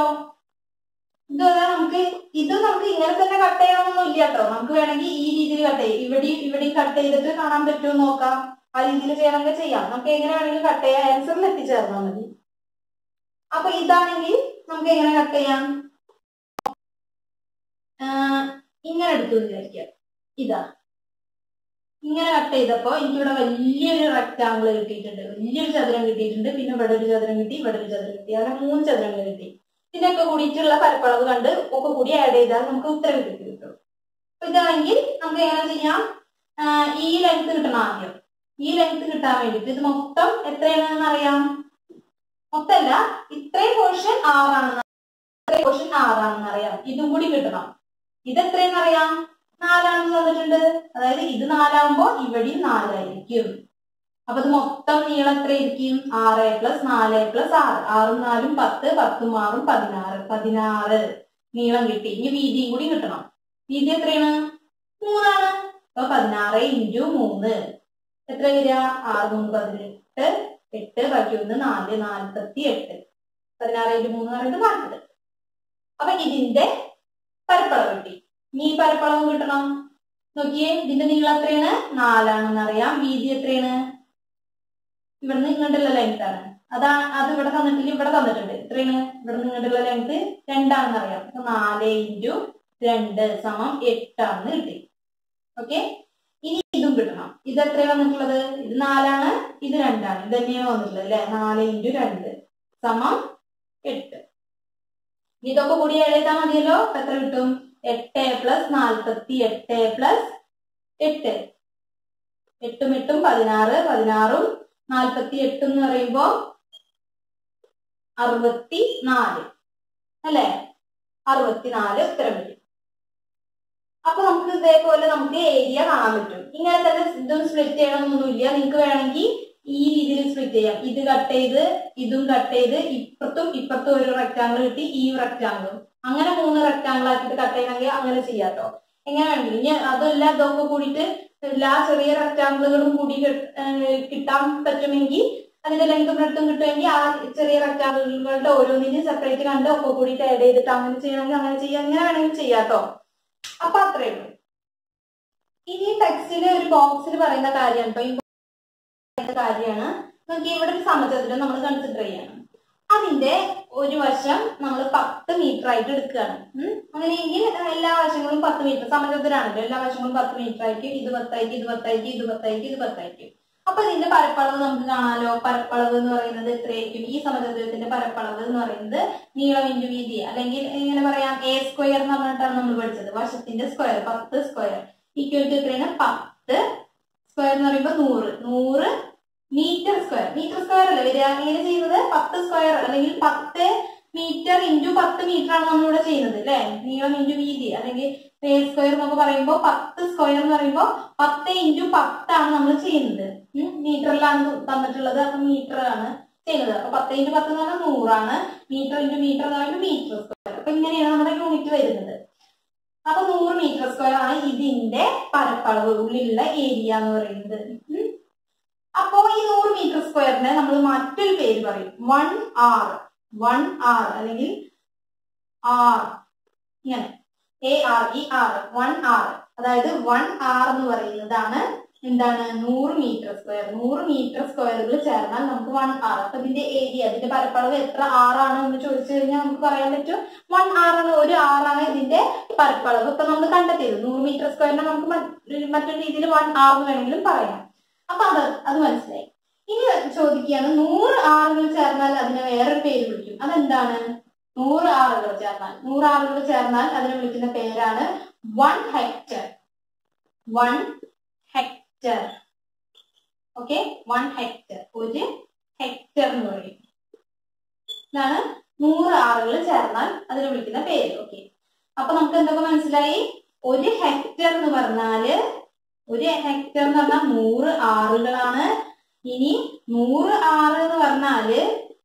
A: ഇത് അതാ നമുക്ക് ഇത് നമുക്ക് ഇങ്ങനെ തന്നെ കട്ട് ചെയ്യണമെന്നൊന്നും ഇല്ല കേട്ടോ നമുക്ക് വേണമെങ്കിൽ ഈ രീതിയിൽ കട്ട് ചെയ്യാം ഇവിടെ ഇവിടെ കട്ട് ചെയ്തിട്ട് കാണാൻ പറ്റുമോ നോക്കാം ആ രീതിയിൽ ചെയ്യണമെങ്കിൽ ചെയ്യാം നമുക്ക് എങ്ങനെ വേണമെങ്കിലും കട്ട് ചെയ്യാം ആൻസറിൽ എത്തിച്ചേർന്നാൽ മതി അപ്പൊ ഇതാണെങ്കിൽ നമുക്ക് എങ്ങനെ കട്ട് ചെയ്യാം ആ, ഇങ്ങനെ എടുത്തു എന്ന് വിചാരിക്കാം ഇതാ ഇങ്ങനെ കട്ട് ചെയ്തപ്പോ എനിക്കിവിടെ വലിയൊരു റെക്ടാങ്കിൾ കിട്ടിയിട്ടുണ്ട് വലിയൊരു ചതുരം കിട്ടിയിട്ടുണ്ട് പിന്നെ ഇവിടെ ഒരു ചതുരം കിട്ടി ഇവിടെ ഒരു ചതുരം കിട്ടി അങ്ങനെ മൂന്ന് ചതുരങ്ങൾ കിട്ടി ഇതിനൊക്കെ കൂടിയിട്ടുള്ള പരപ്പളവ് കണ്ട് ഒക്കെ കൂടി ആഡ് ചെയ്താൽ നമുക്ക് ഉത്തരം കിട്ടി കിട്ടും അപ്പൊ ഇതാണെങ്കിൽ നമുക്ക് എങ്ങനെ ചെയ്യാം ആ, ഈ ലെങ്ത് കിട്ടണം ആദ്യം ഈ ലെങ്ത് കിട്ടാൻ വേണ്ടിയിട്ട് ഇത് മൊത്തം എത്രയാണെന്ന് അറിയാം മൊത്തമല്ല ഇത്രയും പോർഷൻ ആറാണെന്ന് ഇത്രയും പോർഷൻ ആറാണെന്ന് അറിയാം ഇതും കൂടി കിട്ടണം ഇത് എത്രയെന്ന് അറിയാം നാലാണെന്ന് തന്നിട്ടുണ്ട് അതായത് ഇത് നാലാവുമ്പോ ഇവിടെയും നാലായിരിക്കും അപ്പൊ ഇത് മൊത്തം നീളം എത്രയായിരിക്കും ആറ് പ്ലസ് നാല് പ്ലസ് ആറ് ആറും നാലും പത്ത് പത്തും ആറും പതിനാറ് പതിനാറ് നീളം കിട്ടി ഇനി വീതിയും കൂടി കിട്ടണം വീതി എത്രയാണ് മൂന്നാണ് അപ്പൊ പതിനാറ് ഇൻറ്റു മൂന്ന് എത്ര വരിക ആറ് മൂന്ന് പതിനെട്ട് എട്ട് ബാക്കി ഒന്ന് നാല് നാൽപ്പത്തി എട്ട് പതിനാറ് ഇൻറ്റു മൂന്ന് എന്ന് പറയുന്നത് നാൽപ്പത് അപ്പൊ ഇതിന്റെ പരപ്പളവ് കിട്ടി ഇനി ഈ പരപ്പളവ് കിട്ടണം നോക്കിയേ ഇതിന്റെ നീളം എത്രയാണ് നാലാണെന്ന് അറിയാം വീതി എത്രയാണ് ഇവിടുന്ന് ഇങ്ങോട്ടുള്ള ലെങ്ത് ആണ് അതാ അത് ഇവിടെ തന്നിട്ടില്ല ഇവിടെ തന്നിട്ടുണ്ട് എത്രയാണ് ഇവിടെ ഇങ്ങോട്ടുള്ള ലെങ്ത് രണ്ടാണെന്ന് അറിയാം അപ്പൊ നാല് ഇൻറ്റു രണ്ട് സമം എട്ടാണെന്ന് കിട്ടി ഓക്കെ ഇനി ഇതും കിട്ടണം ഇത് എത്രയാണ് വന്നിട്ടുള്ളത് ഇത് നാലാണ് ഇത് രണ്ടാണ് ഇത് തന്നെയാണ് വന്നിട്ടുള്ളത് അല്ലെ നാല് ഇൻറ്റു രണ്ട് സമം എട്ട് ഇതൊക്കെ കൂടി എഴുതാൻ മതിയല്ലോ അപ്പൊ എത്ര കിട്ടും എട്ട് പ്ലസ് നാൽപ്പത്തി എട്ട് പ്ലസ് എട്ട് എട്ടും എട്ടും പതിനാറ് പതിനാറും നാൽപ്പത്തി എട്ടും എന്ന് പറയുമ്പോ അറുപത്തി നാല് അല്ലെ അറുപത്തിനാല് ഉത്തരം വരും അപ്പൊ നമുക്ക് ഇതേപോലെ നമുക്ക് ഏരിയ കാണാൻ പറ്റും ഇങ്ങനെ തന്നെ ഇതും സ്പ്ലിറ്റ് ചെയ്യണമെന്നൊന്നുമില്ല നിങ്ങൾക്ക് വേണമെങ്കിൽ ഈ രീതിയിൽ സ്പ്ലിറ്റ് ചെയ്യാം ഇത് കട്ട് ചെയ്ത് ഇതും കട്ട് ചെയ്ത് ഇപ്പുറത്തും ഇപ്പുറത്തും ഒരു റെക്ടാങ്കിൾ കിട്ടി ഈ റെക്ടാങ്കിളും അങ്ങനെ മൂന്ന് റെക്ടാങ്കിൾ ആക്കിയിട്ട് കട്ട് ചെയ്യണമെങ്കിൽ അങ്ങനെ ചെയ്യാട്ടോ എങ്ങനെ വേണമെങ്കിലും ഇനി അതല്ല ഇതൊക്കെ കൂടിയിട്ട് എല്ലാ ചെറിയ റെക്ടാങ്കിളുകളും കൂടി കി- ഏഹ് കിട്ടാൻ പറ്റുമെങ്കിൽ അതിന്റെ ലെങ്ത് ബ്രെഡും കിട്ടുമെങ്കിൽ ആ ചെറിയ റെക്ടാങ്കിളുകളുടെ ഓരോന്നിനും സെപ്പറേറ്റ് കണ്ട് ഒക്കെ കൂടിയിട്ട് ആഡ് ചെയ്തിട്ട് അങ്ങനെ ചെയ്യണമെങ്കിൽ അങ്ങനെ ചെയ്യാം എങ്ങനെ വേണമെങ്കിൽ ചെയ്യാട്ടോ അപ്പൊ അത്രേ ഉള്ളൂ ഇനി ടെക്സ്റ്റില് ഒരു ബോക്സിൽ പറയുന്ന കാര്യം കേട്ടോ ഈ പറയുന്ന കാര്യമാണ് നോക്കി ഇവിടെ ഒരു സമചതുരം നമ്മൾ കൺസിഡർ ചെയ്യണം അതിന്റെ ഒരു വശം നമ്മൾ പത്ത് മീറ്റർ ആയിട്ട് എടുക്കുകയാണ് ഉം. അങ്ങനെയെങ്കിൽ എല്ലാ വശങ്ങളും പത്ത് മീറ്റർ സമചതുരാണല്ലോ എല്ലാ വശങ്ങളും പത്ത് മീറ്റർ ആയിരിക്കും ഇത് പത്തായിരിക്കും ഇത് പത്തായിരിക്കും ഇത് പത്തായിരിക്കും ഇത് പത്തായിരിക്കും അപ്പൊ ഇതിന്റെ പരപ്പളവ് നമുക്ക് കാണാലോ പരപ്പളവ് എന്ന് പറയുന്നത് എത്രയായിരിക്കും ഈ സമചതുരത്തിന്റെ പരപ്പളവ് എന്ന് പറയുന്നത് നീളം ഇൻറ്റു വീതി അല്ലെങ്കിൽ എങ്ങനെ പറയാം എ സ്ക്വയർ എന്ന് പറഞ്ഞിട്ടാണ് നമ്മൾ പഠിച്ചത് വശത്തിന്റെ സ്ക്വയർ പത്ത് സ്ക്വയർ ഈക്വൽ ടു എത്രയാണ് പത്ത് സ്ക്വയർ എന്ന് പറയുമ്പോൾ നൂറ് നൂറ് മീറ്റർ സ്ക്വയർ മീറ്റർ സ്ക്വയർ അല്ലേ വരിക എങ്ങനെ ചെയ്യുന്നത് പത്ത് സ്ക്വയർ അല്ലെങ്കിൽ പത്ത് മീറ്റർ ഇൻറ്റു പത്ത് മീറ്റർ ആണ് നമ്മളിവിടെ ചെയ്യുന്നത് അല്ലെ നീളം ഇൻറ്റു വീതി അല്ലെങ്കിൽ പേ സ്ക്വയർ എന്നൊക്കെ പറയുമ്പോൾ പത്ത് സ്ക്വയർ എന്ന് പറയുമ്പോൾ പത്ത് ഇൻറ്റു പത്താണ് നമ്മൾ ചെയ്യുന്നത് മീറ്ററിലാണ് തന്നിട്ടുള്ളത് അപ്പൊ മീറ്റർ ആണ് ചെയ്യുന്നത് അപ്പൊ പത്ത് ഇൻറ്റു പത്ത് എന്ന് പറഞ്ഞാൽ നൂറാണ് മീറ്റർ ഇൻറ്റു മീറ്റർ എന്ന് പറയുമ്പോൾ മീറ്റർ സ്ക്വയർ അപ്പൊ ഇങ്ങനെയാണ് നമ്മുടെ യൂണിറ്റ് വരുന്നത് അപ്പൊ നൂറ് മീറ്റർ സ്ക്വയർ ആണ് ഇതിന്റെ പരപ്പളവ് ഉള്ളിലുള്ള ഏരിയ എന്ന് പറയുന്നത് ഉം. അപ്പോ ഈ നൂറ് മീറ്റർ സ്ക്വയറിനെ നമ്മൾ മറ്റൊരു പേര് പറയും വൺ ആർ വൺ ആർ അല്ലെങ്കിൽ ആർ ഇങ്ങനെ A R E are one are അതായത് വൺ ആർ എന്ന് പറയുന്നതാണ് എന്താണ് നൂറ് മീറ്റർ സ്ക്വയർ നൂറ് മീറ്റർ സ്ക്വയറുകൾ ചേർന്നാൽ നമുക്ക് വൺ ആർ അപ്പൊ ഇതിന്റെ ഏരിയ ഇതിന്റെ പരപ്പളവ് എത്ര ആറാണ് എന്ന് ചോദിച്ചു കഴിഞ്ഞാൽ നമുക്ക് പറയാൻ പറ്റും വൺ ആർ ആണ് ഒരു ആറാണ് ഇതിന്റെ പരപ്പളവ് ഇപ്പൊ നമ്മൾ കണ്ടെത്തിയത് നൂറ് മീറ്റർ സ്ക്വയറിനെ നമുക്ക് മറ്റൊരു മറ്റൊരു രീതിയിൽ വൺ ആർ എന്ന് വേണമെങ്കിലും പറയാം അപ്പൊ അത് അത് മനസ്സിലായി ഇനി ചോദിക്കുകയാണ് നൂറ് ആറുകൾ ചേർന്നാൽ അതിനെ വേറൊരു പേര് വിളിക്കും അതെന്താണ് നൂറ് ആറുകൾ ചേർന്നാൽ നൂറ് ആറുകൾ ചേർന്നാൽ അതിനെ വിളിക്കുന്ന പേരാണ് one hectare one hectare okay one hectare ഒരു ഹെക്ടർ എന്ന് പറയും ഇതാണ് നൂറ് ആറുകൾ ചേർന്നാൽ അതിനെ വിളിക്കുന്ന പേര് ഓക്കെ അപ്പൊ നമുക്ക് എന്തൊക്കെ മനസ്സിലായി ഒരു ഹെക്ടർ എന്ന് പറഞ്ഞാല് ഒരു ഹെക്ടർ എന്ന് പറഞ്ഞാൽ നൂറ് ആറുകളാണ് ഇനി നൂറ് ആറ് എന്ന് പറഞ്ഞാല്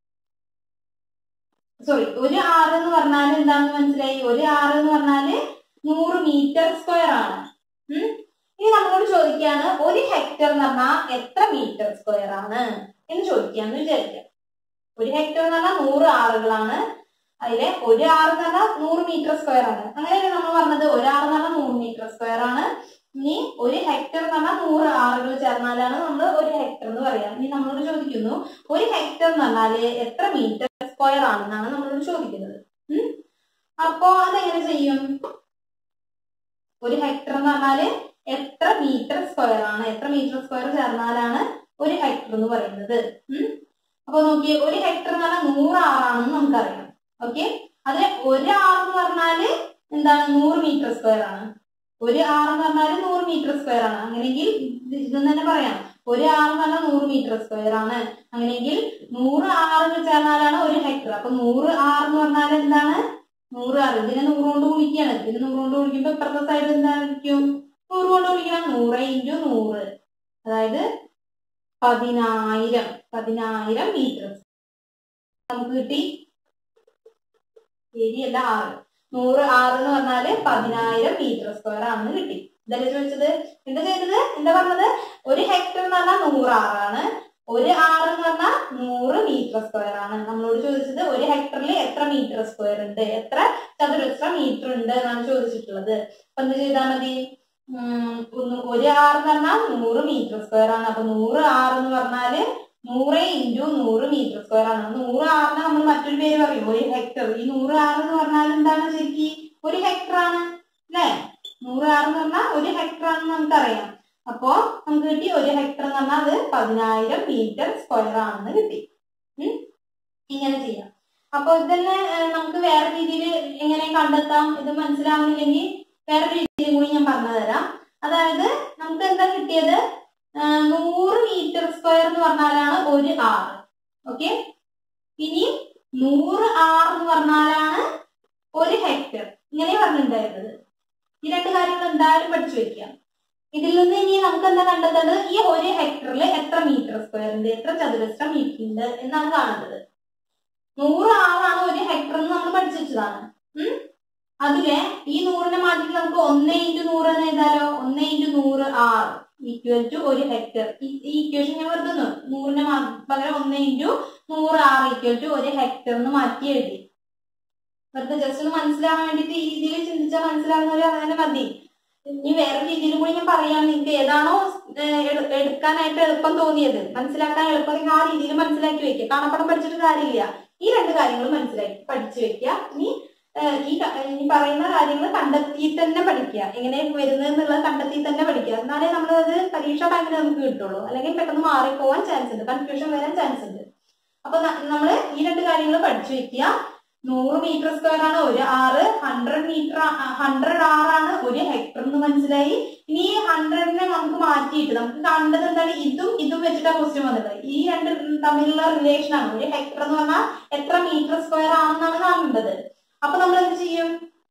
A: സോറി ഒരു ആറ് എന്ന് പറഞ്ഞാൽ എന്താണെന്ന് മനസ്സിലായി ഒരു ആറ് എന്ന് പറഞ്ഞാല് നൂറ് മീറ്റർ സ്ക്വയർ ആണ് ഉം. ഇനി നമ്മളോട് ചോദിക്കുകയാണ് ഒരു ഹെക്ടർ എന്ന് പറഞ്ഞാൽ എത്ര മീറ്റർ സ്ക്വയർ ആണ് എന്ന് ചോദിക്കാന്ന് വിചാരിക്കാം ഒരു ഹെക്ടർ എന്ന് പറഞ്ഞാൽ നൂറ് ആറുകളാണ് അതിലെ ഒരു ആറ് എന്ന് പറഞ്ഞാൽ നൂറ് മീറ്റർ സ്ക്വയർ ആണ് അങ്ങനെയല്ലേ നമ്മൾ പറഞ്ഞത് ഒരു ആറ് എന്ന് പറഞ്ഞാൽ നൂറ് മീറ്റർ സ്ക്വയർ ആണ് ഇനി ഒരു ഹെക്ടർ എന്ന് പറഞ്ഞാൽ നൂറ് ആറുകൾ ചേർന്നാലാണ് നമ്മൾ ഒരു ഹെക്ടർ എന്ന് പറയാം ഇനി നമ്മളോട് ചോദിക്കുന്നു ഒരു ഹെക്ടർ എന്ന് പറഞ്ഞാല് എത്ര മീറ്റർ സ്ക്വയർ ആണെന്നാണ് നമ്മളോട് ചോദിക്കുന്നത് ഉം. അപ്പോ അതെങ്ങനെ ചെയ്യും ഒരു ഹെക്ടർ എന്ന് പറഞ്ഞാല് എത്ര മീറ്റർ സ്ക്വയർ ആണ് എത്ര മീറ്റർ സ്ക്വയർ ചേർന്നാലാണ് ഒരു ഹെക്ടർ എന്ന് പറയുന്നത് ഉം. അപ്പൊ നോക്കി ഒരു ഹെക്ടർ എന്ന് പറഞ്ഞാൽ നൂറ് ആറാണെന്ന് നമുക്കറിയാം ഓക്കെ അതിൽ ഒരു ആറ് എന്ന് പറഞ്ഞാല് എന്താണ് നൂറ് മീറ്റർ സ്ക്വയർ ആണ് ഒരു ആറ് എന്ന് പറഞ്ഞാല് നൂറ് മീറ്റർ സ്ക്വയർ ആണ് അങ്ങനെയെങ്കിൽ ഇത് ഇതെന്ന് തന്നെ പറയാം ഒരു ആറ് എന്ന് പറഞ്ഞാൽ നൂറ് മീറ്റർ സ്ക്വയർ ആണ് അങ്ങനെയെങ്കിൽ നൂറ് ആറ് ചേർന്നാലാണ് ഒരു ഹെക്ടർ അപ്പൊ നൂറ് ആറ് എന്ന് പറഞ്ഞാൽ എന്താണ് നൂറ് ആറ് ഇതിനെ നൂറ് കൊണ്ട് ഗുണിക്കുകയാണ് ഇതിന് നൂറ് കൊണ്ട് ഗുണിക്കുമ്പോ ഇപ്പുറത്തെ സൈഡ് എന്തായിരിക്കും നൂറ് കൊണ്ട് ഗുണിക്കണം നൂറ് ഇൻറ്റു നൂറ് അതായത് പതിനായിരം പതിനായിരം മീറ്റർ നമുക്ക് കിട്ടി ശരിയല്ല ആറ് നൂറ് ആറ് എന്ന് പറഞ്ഞാല് പതിനായിരം മീറ്റർ സ്ക്വയർ ആണെന്ന് കിട്ടി ഇതല്ലേ ചോദിച്ചത് എന്താ ചെയ്തത് എന്താ പറഞ്ഞത് ഒരു ഹെക്ടർ എന്ന് പറഞ്ഞാൽ നൂറ് ആറാണ് ഒരു ആറ് എന്ന് പറഞ്ഞാൽ നൂറ് മീറ്റർ സ്ക്വയർ ആണ് നമ്മളോട് ചോദിച്ചത് ഒരു ഹെക്ടറിൽ എത്ര മീറ്റർ സ്ക്വയർ ഉണ്ട് എത്ര ചതുരശ്ര മീറ്റർ ഉണ്ട് എന്നാണ് ചോദിച്ചിട്ടുള്ളത് അപ്പൊ എന്ത് ചെയ്താൽ മതി ഉം, ഒന്ന് ഒരു ആറ് എന്ന് പറഞ്ഞാൽ നൂറ് മീറ്റർ സ്ക്വയർ ആണ് അപ്പൊ നൂറ് ആറ് എന്ന് പറഞ്ഞാല് നൂറ് ഇൻറ്റു നൂറ് മീറ്റർ സ്ക്വയർ ആണ് നൂറ് ആറിന് നമ്മൾ മറ്റൊരു പേര് പറയും ഒരു ഹെക്ടർ ഈ നൂറ് ആറ് എന്ന് പറഞ്ഞാൽ എന്താണ് ശരിക്കും ഒരു ഹെക്ടർ ആണ് അല്ലേ നൂറ് ആറ് എന്ന് പറഞ്ഞാൽ ഒരു ഹെക്ടർ ആണെന്ന് നമുക്കറിയാം അപ്പോ നമുക്ക് കിട്ടി ഒരു ഹെക്ടർ എന്ന് പറഞ്ഞാൽ അത് പതിനായിരം മീറ്റർ സ്ക്വയർ ആണെന്ന് കിട്ടി ഉം. ഇങ്ങനെ ചെയ്യാം അപ്പൊ ഇതന്നെ ഏഹ്, നമുക്ക് വേറെ രീതിയിൽ എങ്ങനെ കണ്ടെത്താം ഇത് മനസ്സിലാവുന്നില്ലെങ്കിൽ വേറെ രീതിയിൽ കൂടി ഞാൻ പറഞ്ഞു തരാം അതായത് നമുക്ക് എന്താ കിട്ടിയത് ആഹ്, നൂറ് മീറ്റർ സ്ക്വയർ എന്ന് പറഞ്ഞാലാണ് ഒരു ആറ് ഓക്കെ ഇനി നൂറ് ആറ് എന്ന് പറഞ്ഞാലാണ് ഒരു ഹെക്ടർ ഇങ്ങനെ പറഞ്ഞിട്ടുണ്ടായിരുന്നത് ഈ രണ്ട് കാര്യങ്ങൾ എന്തായാലും പഠിച്ചു വെക്കാം ഇതിൽ നിന്ന് ഇനി നമുക്ക് എന്താ കണ്ടെത്തേണ്ടത് ഈ ഒരു ഹെക്ടറിൽ എത്ര മീറ്റർ സ്ക്വയർ ഉണ്ട് എത്ര ചതുരശ്ര മീറ്റർ ഉണ്ട് എന്നാണ് കാണേണ്ടത് നൂറ് ആറാണ് ഒരു ഹെക്ടർ എന്ന് നമ്മൾ പഠിച്ചു വെച്ചതാണ് ഉം? അതിലെ ഈ നൂറിനെ മാറ്റിട്ട് നമുക്ക് ഒന്ന് ഇൻറ്റു നൂറ് എന്ന് എഴുതാലോ ഒന്ന് ഇൻറ്റു നൂറ് ആറ് ഈക്വൽ ടു ഒരു ഹെക്ടർ ഈ ഇക്വേഷൻ ഞാൻ വെറുതെ ഒന്ന് നൂറിനെ മാ- പകരം ഒന്ന് ഇൻറ്റു നൂറ് ആറ് ഈക്വൽ ടു ഒരു ഹെക്ടർ എന്ന് മാറ്റി എഴുതി വെറുതെ ജസ്റ്റ് ഒന്ന് മനസ്സിലാവാൻ വേണ്ടിയിട്ട് ഈ രീതിയിൽ ചിന്തിച്ചാൽ മനസ്സിലാവുന്നവർ അങ്ങനെ മതി ഇനി വേറെ രീതിയിലും കൂടി ഞാൻ പറയാം നിങ്ങൾക്ക് ഏതാണോ ഏഹ്, എടു- എടുക്കാനായിട്ട് എളുപ്പം തോന്നിയത് മനസ്സിലാക്കാൻ എളുപ്പം ആ രീതിയിൽ മനസ്സിലാക്കി വെക്കുക കാണപ്പടം പഠിച്ചിട്ട് കാര്യമില്ല ഈ രണ്ട് കാര്യങ്ങൾ മനസ്സിലാക്കി പഠിച്ചു വെക്കുക ഇനി ഏഹ്, ഈ ക- ഇനി പറയുന്ന കാര്യങ്ങൾ കണ്ടെത്തി തന്നെ പഠിക്കുക എങ്ങനെ വരുന്നത് എന്നുള്ളത് കണ്ടെത്തി തന്നെ പഠിക്കുക എന്നാലേ നമ്മളത് പരീക്ഷ ടൈമിൽ നമുക്ക് കിട്ടുള്ളൂ അല്ലെങ്കിൽ പെട്ടെന്ന് മാറിപ്പോവാൻ ചാൻസ് ഉണ്ട് കൺഫ്യൂഷൻ വരാൻ ചാൻസ് ഉണ്ട് അപ്പൊ നമ്മൾ ഈ രണ്ട് കാര്യങ്ങൾ പഠിച്ചു വെക്കുക നൂറ് മീറ്റർ സ്ക്വയർ ആണ് ഒരു ആറ് ഹൺഡ്രഡ് മീറ്റർ ഹൺഡ്രഡ് ആറാണ് ഒരു ഹെക്ടർ എന്ന് മനസ്സിലായി ഇനി ഈ ഹൺഡ്രഡിനെ നമുക്ക് മാറ്റിയിട്ട് നമുക്ക് കണ്ടത് എന്താണ് ഇതും ഇതും വെച്ചിട്ടാണ് ക്വസ്റ്റ്യൻ വന്നത് ഈ രണ്ട് തമ്മിലുള്ള റിലേഷൻ ആണ് ഒരു ഹെക്ടർ എന്ന് പറഞ്ഞാൽ എത്ര മീറ്റർ സ്ക്വയർ ആണെന്നാണ് കാണേണ്ടത് അപ്പൊ നമ്മൾ എന്ത് ചെയ്യും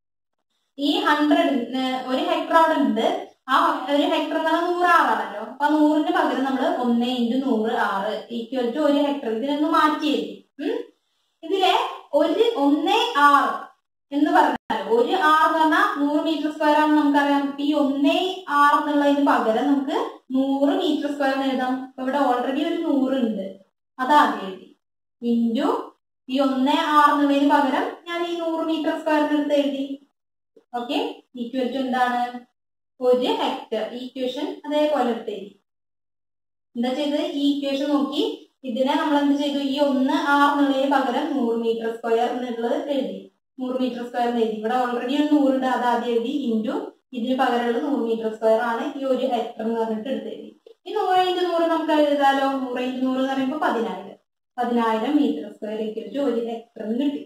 A: ഈ ഹൺഡ്രഡ് ഒരു ഹെക്ടർ അവിടെ ഉണ്ട് ആ ഒരു ഹെക്ടർ എന്ന് പറഞ്ഞാൽ നൂറ് ആറാണല്ലോ അപ്പൊ ആ നൂറിന് പകരം നമ്മൾ ഒന്ന് ഇൻറ്റു നൂറ് ആറ് ഈക്വൽ ടു ഒരു ഹെക്ടർ ഇതിനൊന്ന് മാറ്റി എഴുതി ഉം? ഇതിലെ ഒരു ഒന്ന് ആറ് എന്ന് പറഞ്ഞാൽ ഒരു ആറ് എന്ന് പറഞ്ഞാൽ നൂറ് മീറ്റർ സ്ക്വയർ ആണെന്ന് നമുക്കറിയാം അപ്പൊ ഈ ഒന്നേ ആറ് എന്നുള്ളതിന് പകരം നമുക്ക് നൂറ് മീറ്റർ സ്ക്വയർ എന്ന് എഴുതാം അപ്പൊ ഇവിടെ ഓൾറെഡി ഒരു നൂറ് ഉണ്ട് അതാദ്യം എഴുതി ഇൻറ്റു ഈ ഒന്നേ ആറ് എന്നുള്ളതിന് പകരം ഞാൻ ഈ നൂറ് മീറ്റർ സ്ക്വയറിന് എടുത്ത് എഴുതി ഓക്കെ ഈക്വൽ ടു എന്താണ് ഒരു ഹെക്ടർ ഈക്വേഷൻ അതേപോലെ എടുത്ത് എഴുതി എന്താ ചെയ്തത് ഈ ഈക്വേഷൻ നോക്കി ഇതിനെ നമ്മൾ എന്ത് ചെയ്തു ഈ ഒന്ന് ആറ് എന്നുള്ളതിന് പകരം നൂറ് മീറ്റർ സ്ക്വയർ എന്നുള്ളത് എഴുതി നൂറ് മീറ്റർ സ്ക്വയർ എന്ന് എഴുതി ഇവിടെ ഓൾറെഡി ഒരു നൂറുണ്ട് അത് ആദ്യം എഴുതി ഇൻറ്റു ഇതിന് പകരമുള്ളത് നൂറ് മീറ്റർ സ്ക്വയർ ആണ് ഈ ഒരു ഹെക്ടർ എന്ന് പറഞ്ഞിട്ട് എടുത്ത് എഴുതി ഈ നൂറ് ഇൻറ്റു നൂറ് നമുക്ക് എഴുതാലോ നൂറ് ഇൻറ്റു നൂറ് എന്ന് പറയുമ്പോൾ പതിനായിരം പതിനായിരം മീറ്റർ സ്ക്വയർ ഇക്വൽ ഒരു ഹെക്ടർ എന്ന് കിട്ടി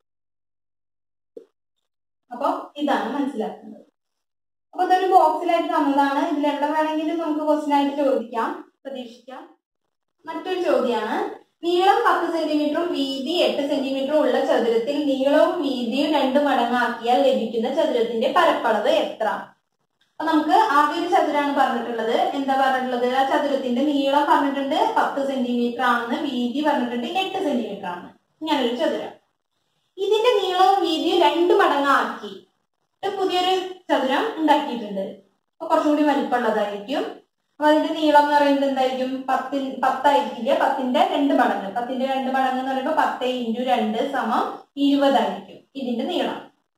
A: അപ്പൊ ഇതാണ് മനസ്സിലാക്കുന്നത് അപ്പൊ ഇതൊരു ബോക്സിലായിട്ട് തന്നതാണ് ഇതിൽ എവിടെ വേണമെങ്കിലും നമുക്ക് ക്വസ്റ്റ്യൻ ആയിട്ട് ചോദിക്കാം പ്രതീക്ഷിക്കാം മറ്റൊരു ചോദ്യമാണ് നീളം പത്ത് സെന്റിമീറ്ററും വീതി എട്ട് സെന്റിമീറ്ററും ഉള്ള ചതുരത്തിൽ നീളവും വീതിയും രണ്ട് മടങ്ങാക്കിയാൽ ലഭിക്കുന്ന ചതുരത്തിന്റെ പരപ്പളവ് എത്ര അപ്പൊ നമുക്ക് ആദ്യ ഒരു ചതുരാണ് പറഞ്ഞിട്ടുള്ളത് എന്താ പറഞ്ഞിട്ടുള്ളത് ആ ചതുരത്തിന്റെ നീളം പറഞ്ഞിട്ടുണ്ട് പത്ത് സെന്റിമീറ്റർ ആണെന്ന് വീതി പറഞ്ഞിട്ടുണ്ട് എട്ട് സെന്റിമീറ്റർ ആണ് ഇങ്ങനൊരു ചതുരം ഇതിന്റെ നീളവും വീതിയും രണ്ട് മടങ്ങാക്കി ഒരു പുതിയൊരു ചതുരം ഉണ്ടാക്കിയിട്ടുണ്ട് അപ്പൊ കുറച്ചും കൂടി വലിപ്പമുള്ളതായിരിക്കും അപ്പൊ അതിന്റെ നീളം എന്ന് പറയുന്നത് എന്തായിരിക്കും പത്തിൽ പത്തായിരിക്കില്ല പത്തിന്റെ രണ്ട് മടങ്ങ് പത്തിന്റെ രണ്ട് മടങ്ങ് എന്ന് പറയുമ്പോൾ പത്ത് ഇൻറ്റു രണ്ട് സമം ഇരുപതായിരിക്കും ഇതിന്റെ നീളം